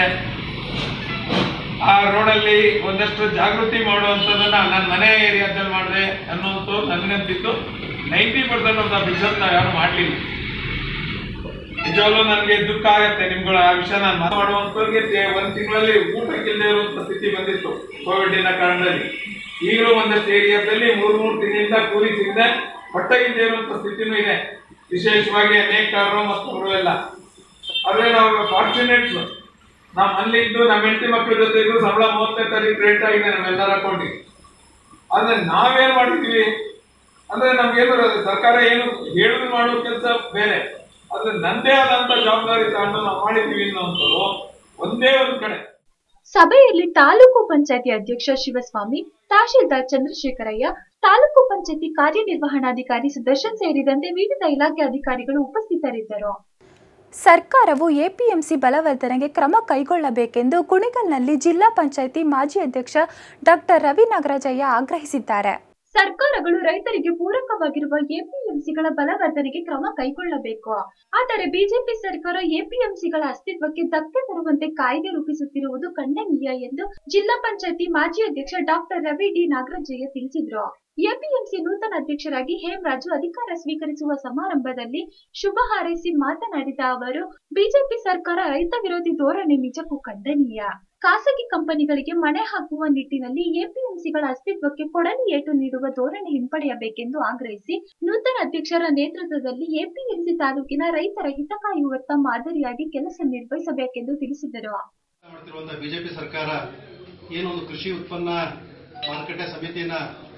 ಆ ರೋಡಲ್ಲಿ ಒಂದಷ್ಟು ಜಾಗೃತಿ ಮಾಡುವಂಥದ್ದನ್ನ ನನ್ನ ಮನೆ ಏರಿಯಾದಲ್ಲಿ ಮಾಡಿದೆ ಅನ್ನೋಂಥದ್ದು ನನಗಂತಿತ್ತು ninety percent of the business ನಾವು ಯಾರು ಮಾಡಲಿಲ್ಲ ನಿಜವಾಗ್ಲೂ ನನಗೆ ದುಃಖ ಆಗತ್ತೆ ನಿಮ್ಗಳ ಆ ವಿಷಯ ನಾನು ಮಾತಾಡುವಂಥವ್ರಿಗೆ ಒಂದು ತಿಂಗಳಲ್ಲಿ ಊಟಕ್ಕಿಲ್ಲದೆ ಇರುವಂಥ ಸ್ಥಿತಿ ಬಂದಿತ್ತು ಕೋವಿಡಿನ ಕಾರಣದಲ್ಲಿ ಈಗಲೂ ಒಂದಷ್ಟು ಏರಿಯಾದಲ್ಲಿ ಮೂರು ಮೂರು ತಿಂಗಳಿಂದ ಕೂಲಿ ಸಿಗದೆ ಹೊಟ್ಟೆ ಇಲ್ಲದೆ ಇರುವಂಥ ಸ್ಥಿತಿನೂ ಇದೆ ವಿಶೇಷವಾಗಿ ನೇಕಾರರು ಮತ್ತೊಬ್ರು ಎಲ್ಲ ಆದ್ರೆ ನಾವು ಫಾರ್ಚುನೇಟ್ಸ್ ನಾವು ಮನೇಲಿದ್ದು ನಮ್ಮ ಹೆಂಡತಿ ಮಕ್ಕಳ ಜೊತೆ ಇದ್ದು ಸಂಬಳ ಮೂವತ್ತನೇ ತಾರೀಕು ರೇಟ್ ಆಗಿದೆ ನಮ್ಮೆಲ್ಲರ ಅಕೌಂಟಿಗೆ ಆದ್ರೆ ನಾವೇನ್ ಮಾಡಿದ್ವಿ ಅಂದ್ರೆ ನಮ್ಗೇನು ಸರ್ಕಾರ ಏನು ಹೇಳುದು ಮಾಡುವ ಕೆಲಸ ಬೇರೆ ಆದ್ರೆ ನಂದೇ ಆದಂತ ಜವಾಬ್ದಾರಿ ತಗೊಂಡು ನಾವು ಮಾಡಿದ್ವಿ ಅನ್ನೋಂಥದ್ದು ಒಂದೇ ಒಂದು ಕಡೆ ಸಭೆಯಲ್ಲಿ ತಾಲೂಕು ಪಂಚಾಯತಿ ಅಧ್ಯಕ್ಷ ಶಿವಸ್ವಾಮಿ ತಹಶೀಲ್ದಾರ್ ಚಂದ್ರಶೇಖರಯ್ಯ ತಾಲೂಕು ಪಂಚಾಯತಿ ಕಾರ್ಯನಿರ್ವಹಣಾಧಿಕಾರಿ ಸುದರ್ಶನ್ ಸೇರಿದಂತೆ ವಿವಿಧ ಇಲಾಖೆ ಅಧಿಕಾರಿಗಳು ಉಪಸ್ಥಿತರಿದ್ದರು ಸರ್ಕಾರವು ಎಪಿಎಂಸಿ ಬಲವರ್ಧನೆಗೆ ಕ್ರಮ ಕೈಗೊಳ್ಳಬೇಕೆಂದು ಕುಣಿಗಲ್ನಲ್ಲಿ ಜಿಲ್ಲಾ ಪಂಚಾಯಿತಿ ಮಾಜಿ ಅಧ್ಯಕ್ಷ ಡಾಕ್ಟರ್ ರವಿ ನಾಗರಾಜಯ್ಯ ಆಗ್ರಹಿಸಿದ್ದಾರೆ ಸರ್ಕಾರಗಳು ರೈತರಿಗೆ ಪೂರಕವಾಗಿರುವ ಎಪಿಎಂಸಿಗಳ ಬಲವರ್ಧನೆಗೆ ಕ್ರಮ ಕೈಗೊಳ್ಳಬೇಕು ಆದರೆ ಬಿಜೆಪಿ ಸರ್ಕಾರ ಎಪಿಎಂಸಿಗಳ ಅಸ್ತಿತ್ವಕ್ಕೆ ಧಕ್ಕೆ ತರುವಂತೆ ಕಾಯ್ದೆ ರೂಪಿಸುತ್ತಿರುವುದು ಖಂಡನೀಯ ಎಂದು ಜಿಲ್ಲಾ ಪಂಚಾಯತಿ ಮಾಜಿ ಅಧ್ಯಕ್ಷ ಡಾಕ್ಟರ್ ರವಿ ಡಿ ನಾಗರಾಜಯ್ಯ ತಿಳಿಸಿದ್ರು ಎಪಿಎಂಸಿ ನೂತನ ಅಧ್ಯಕ್ಷರಾಗಿ ಹೇಮರಾಜು ಅಧಿಕಾರ ಸ್ವೀಕರಿಸುವ ಸಮಾರಂಭದಲ್ಲಿ ಶುಭ ಹಾರೈಸಿ ಮಾತನಾಡಿದ ಅವರು ಬಿಜೆಪಿ ಸರ್ಕಾರ ರೈತ ವಿರೋಧಿ ಧೋರಣೆ ನಿಜಕ್ಕೂ ಖಂಡನೀಯ ಖಾಸಗಿ ಕಂಪನಿಗಳಿಗೆ ಮಣೆ ಹಾಕುವ ನಿಟ್ಟಿನಲ್ಲಿ ಎಪಿಎಂಸಿಗಳ ಅಸ್ತಿತ್ವಕ್ಕೆ ಕೊಡಲಿ ಏಟು ನೀಡುವ ಧೋರಣೆ ಹಿಂಪಡೆಯಬೇಕೆಂದು ಆಗ್ರಹಿಸಿ ನೂತನ ಅಧ್ಯಕ್ಷರ ನೇತೃತ್ವದಲ್ಲಿ ಎಪಿಎಂಸಿ ತಾಲೂಕಿನ ರೈತರ ಹಿತ ಕಾಯುವತ್ತ ಮಾದರಿಯಾಗಿ ಕೆಲಸ ನಿರ್ವಹಿಸಬೇಕೆಂದು ತಿಳಿಸಿದರು ಮಾಡ್ತಿರುವಂತಹ ಬಿಜೆಪಿ ಸರ್ಕಾರ ಏನೊಂದು ಕೃಷಿ ಉತ್ಪನ್ನ ಮಾರುಕಟ್ಟೆ ಸಮಿತಿಯನ್ನ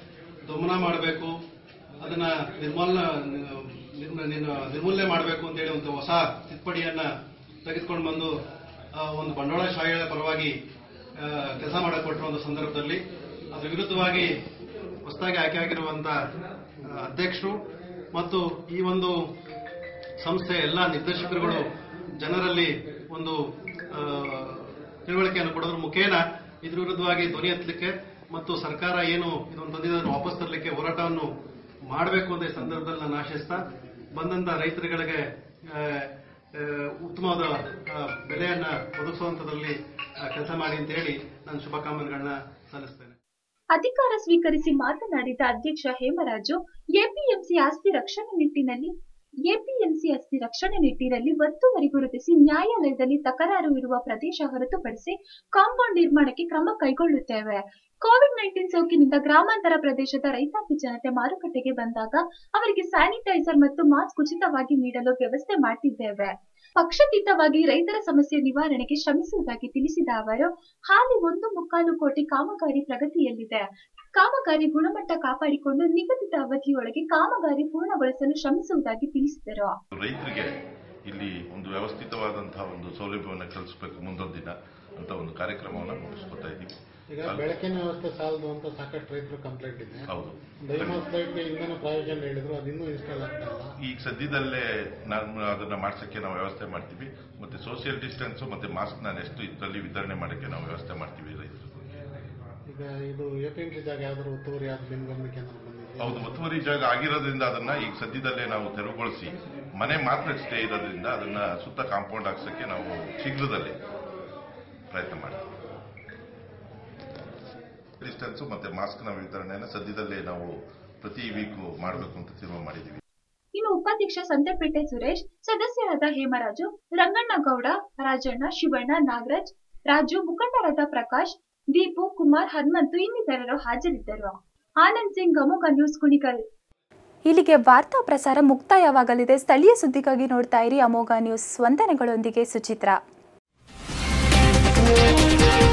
ದಮನ ಮಾಡಬೇಕು ಅದನ್ನ ನಿರ್ಮೂಲ ನಿರ್ಮ- ನಿನ್ನ- ನಿರ್ಮೂಲನೆ ಮಾಡಬೇಕು ಅಂತೇಳಿ ಒಂದು ಹೊಸ ತಿದ್ದುಪಡಿಯನ್ನ ತೆಗೆದುಕೊಂಡು ಬಂದು ಆ, ಒಂದು ಬಂಡವಾಳಶಾಹಿಗಳ ಪರವಾಗಿ ಕೆಲಸ ಮಾಡಕ್ ಕೊಟ್ಟಿರೋ ಒಂದು ಸಂದರ್ಭದಲ್ಲಿ ಅದ್ರ ವಿರುದ್ಧವಾಗಿ ಹೊಸದಾಗಿ ಆಯ್ಕೆ ಆಗಿರುವಂತ ಆ, ಅಧ್ಯಕ್ಷರು ಮತ್ತು ಈ ಒಂದು ಸಂಸ್ಥೆಯ ಎಲ್ಲ ನಿರ್ದೇಶಕರುಗಳು ಜನರಲ್ಲಿ ಒಂದು ಆ, ತಿಳುವಳಿಕೆಯನ್ನು ಕೊಡೋದ್ರ ಮುಖೇನ ಇದ್ರ ವಿರುದ್ಧವಾಗಿ ಧ್ವನಿ ಎತ್ತಲಿಕ್ಕೆ ಮತ್ತು ಸರ್ಕಾರ ಏನು ಇದೊಂದು ತಂದಿದ್ದನ್ನು ವಾಪಸ್ ತರಲಿಕ್ಕೆ ಹೋರಾಟವನ್ನು ಮಾಡಬೇಕು ಅಂತ ಈ ಸಂದರ್ಭದಲ್ಲಿ ನಾನು ಆಶಿಸ್ತಾ ಬಂದಂತ ರೈತರುಗಳಿಗೆ ಆ, ಆ, ಉತ್ತಮವಾದ ಆ, ಬೆಲೆಯನ್ನ ಒದಗಿಸುವಂತದಲ್ಲಿ ಕೆಲಸ ಮಾಡಿ ಅಂತ ಹೇಳಿ ನಾನು ಶುಭಕಾಮನೆಗಳನ್ನ ಸಲ್ಲಿಸ್ತೇನೆ ಅಧಿಕಾರ ಸ್ವೀಕರಿಸಿ ಮಾತನಾಡಿದ ಅಧ್ಯಕ್ಷ ಹೇಮರಾಜು ಎಪಿಎಂಸಿ ಆಸ್ತಿ ರಕ್ಷಣೆ ನಿಟ್ಟಿನಲ್ಲಿ ಎಪಿಎಂಸಿ ಆಸ್ತಿ ರಕ್ಷಣೆ ನಿಟ್ಟಿನಲ್ಲಿ ಒತ್ತುವರಿ ಗುರುತಿಸಿ ನ್ಯಾಯಾಲಯದಲ್ಲಿ ತಕರಾರು ಇರುವ ಪ್ರದೇಶ ಹೊರತುಪಡಿಸಿ ಕಾಂಪೌಂಡ್ ನಿರ್ಮಾಣಕ್ಕೆ ಕ್ರಮ ಕೈಗೊಳ್ಳುತ್ತೇವೆ ಕೋವಿಡ್ ನೈನ್ಟೀನ್ ಸೋಂಕಿನಿಂದ ಗ್ರಾಮಾಂತರ ಪ್ರದೇಶದ ರೈತಾಪಿ ಜನತೆ ಮಾರುಕಟ್ಟೆಗೆ ಬಂದಾಗ ಅವರಿಗೆ ಸ್ಯಾನಿಟೈಸರ್ ಮತ್ತು ಮಾಸ್ಕ್ ಉಚಿತವಾಗಿ ನೀಡಲು ವ್ಯವಸ್ಥೆ ಮಾಡ್ತಿದ್ದೇವೆ ಪಕ್ಷಾತೀತವಾಗಿ ರೈತರ ಸಮಸ್ಯೆ ನಿವಾರಣೆಗೆ ಶ್ರಮಿಸುವುದಾಗಿ ತಿಳಿಸಿದ ಅವರು ಹಾಲಿ ಒಂದು ಮುಕ್ಕಾಲು ಕೋಟಿ ಕಾಮಗಾರಿ ಪ್ರಗತಿಯಲ್ಲಿದೆ ಕಾಮಗಾರಿ ಗುಣಮಟ್ಟ ಕಾಪಾಡಿಕೊಂಡು ನಿಗದಿತ ಅವಧಿಯೊಳಗೆ ಕಾಮಗಾರಿ ಪೂರ್ಣಗೊಳಿಸಲು ಶ್ರಮಿಸುವುದಾಗಿ ತಿಳಿಸಿದರು ರೈತರಿಗೆ ಇಲ್ಲಿ ಒಂದು ವ್ಯವಸ್ಥಿತವಾದಂತಹ ಒಂದು ಸೌಲಭ್ಯವನ್ನು ಕಲ್ಪಿಸಬೇಕು ಮುಂದೊಂದು ದಿನ ಅಂತ ಒಂದು ಕಾರ್ಯಕ್ರಮವನ್ನು ರೂಪಿಸ್ಕೊತಾ ಇದ್ದೀವಿ ಈಗ ಬೆಳಕಿನ ವ್ಯವಸ್ಥೆ ಸಾಲದು ಅಂತ ಸಾಕಷ್ಟು ರೈತರು ಕಂಪ್ಲೇಂಟ್ ಇದೆ ಹೌದು ಡೈಮೋಸ್ ಲೈಟ್ಗೆ ಇಂಧನ ಪ್ರಾಯೋಜನ ಹೇಳಿದ್ರು ಅದು ಇನ್ನೂ ಇನ್ಸ್ಟಾಲ್ ಆಗ್ತಾ ಇಲ್ಲ ಈಗ ಸದ್ಯದಲ್ಲೇ ನಾನು ಅದನ್ನ ಮಾಡ್ಸಕ್ಕೆ ನಾವು ವ್ಯವಸ್ಥೆ ಮಾಡ್ತೀವಿ ಮತ್ತೆ ಸೋಷಿಯಲ್ ಡಿಸ್ಟೆನ್ಸ್ ಮತ್ತೆ ಮಾಸ್ಕ್ ನ ನೆಕ್ಸ್ಟ್ ಇದರಲ್ಲಿ ವಿತರಣೆ ಮಾಡಕ್ಕೆ ನಾವು ವ್ಯವಸ್ಥೆ ಮಾಡ್ತೀವಿ ರೈತರು ಈಗ ಇದು ಎಪಿಎಂಸಿ ಜಾಗ ಯಾವ್ದಾದ್ರು ಒತ್ತುವರಿ ಆದ ನಿಮ್ಮ ಗಮನಕ್ಕೆ ಏನಾದ್ರು ಬಂದಿದೆ ಹೌದು ಒತ್ತುವರಿ ಜಾಗ ಆಗಿರೋದ್ರಿಂದ ಅದನ್ನ ಈಗ ಸದ್ಯದಲ್ಲೇ ನಾವು ತೆರವುಗೊಳಿಸಿ ಮನೆ ಮಾತ್ರ ಸ್ಟೇ ಇರೋದ್ರಿಂದ ಅದನ್ನ ಸುತ್ತ ಕಾಂಪೌಂಡ್ ಹಾಕ್ಸಕ್ಕೆ ನಾವು ಶೀಘ್ರದಲ್ಲೇ ಪ್ರಯತ್ನ ಮಾಡ್ತೀವಿ ಡಿಸ್ಟೆನ್ಸ್ ಮತ್ತೆ ಮಾಸ್ಕ್ ನ ವಿತರಣೆಯನ್ನು ಸದ್ಯದಲ್ಲೇ ನಾವು ಪ್ರತಿ ವೀಕ್ ಮಾಡಬೇಕು ಅಂತ ತೀರ್ಮಾನ ಮಾಡಿದ್ದೀವಿ ಇನ್ನು ಉಪಾಧ್ಯಕ್ಷ ಸಂತೆಪೇಟೆ ಸುರೇಶ್ ಸದಸ್ಯರಾದ ಹೇಮರಾಜು ರಂಗಣ್ಣಗೌಡ ರಾಜಣ್ಣ ಶಿವಣ್ಣ ನಾಗರಾಜ್ ರಾಜು ಮುಖಂಡರಾದ ಪ್ರಕಾಶ್ ದೀಪು ಕುಮಾರ್ ಹನುಮಂತು ಇನ್ನಿತರರು ಹಾಜರಿದ್ದರು ಆನಂದ್ ಸಿಂಗ್ ಗಮೋಗ ನ್ಯೂಸ್ ಕುಣಿಗಲ್ ಇಲ್ಲಿಗೆ ವಾರ್ತಾ ಪ್ರಸಾರ ಮುಕ್ತಾಯವಾಗಲಿದೆ ಸ್ಥಳೀಯ ಸುದ್ದಿಗಾಗಿ ನೋಡ್ತಾ ಇರಿ ಅಮೋಘ ನ್ಯೂಸ್ ವಂದನೆಗಳೊಂದಿಗೆ ಸುಚಿತ್ರಾ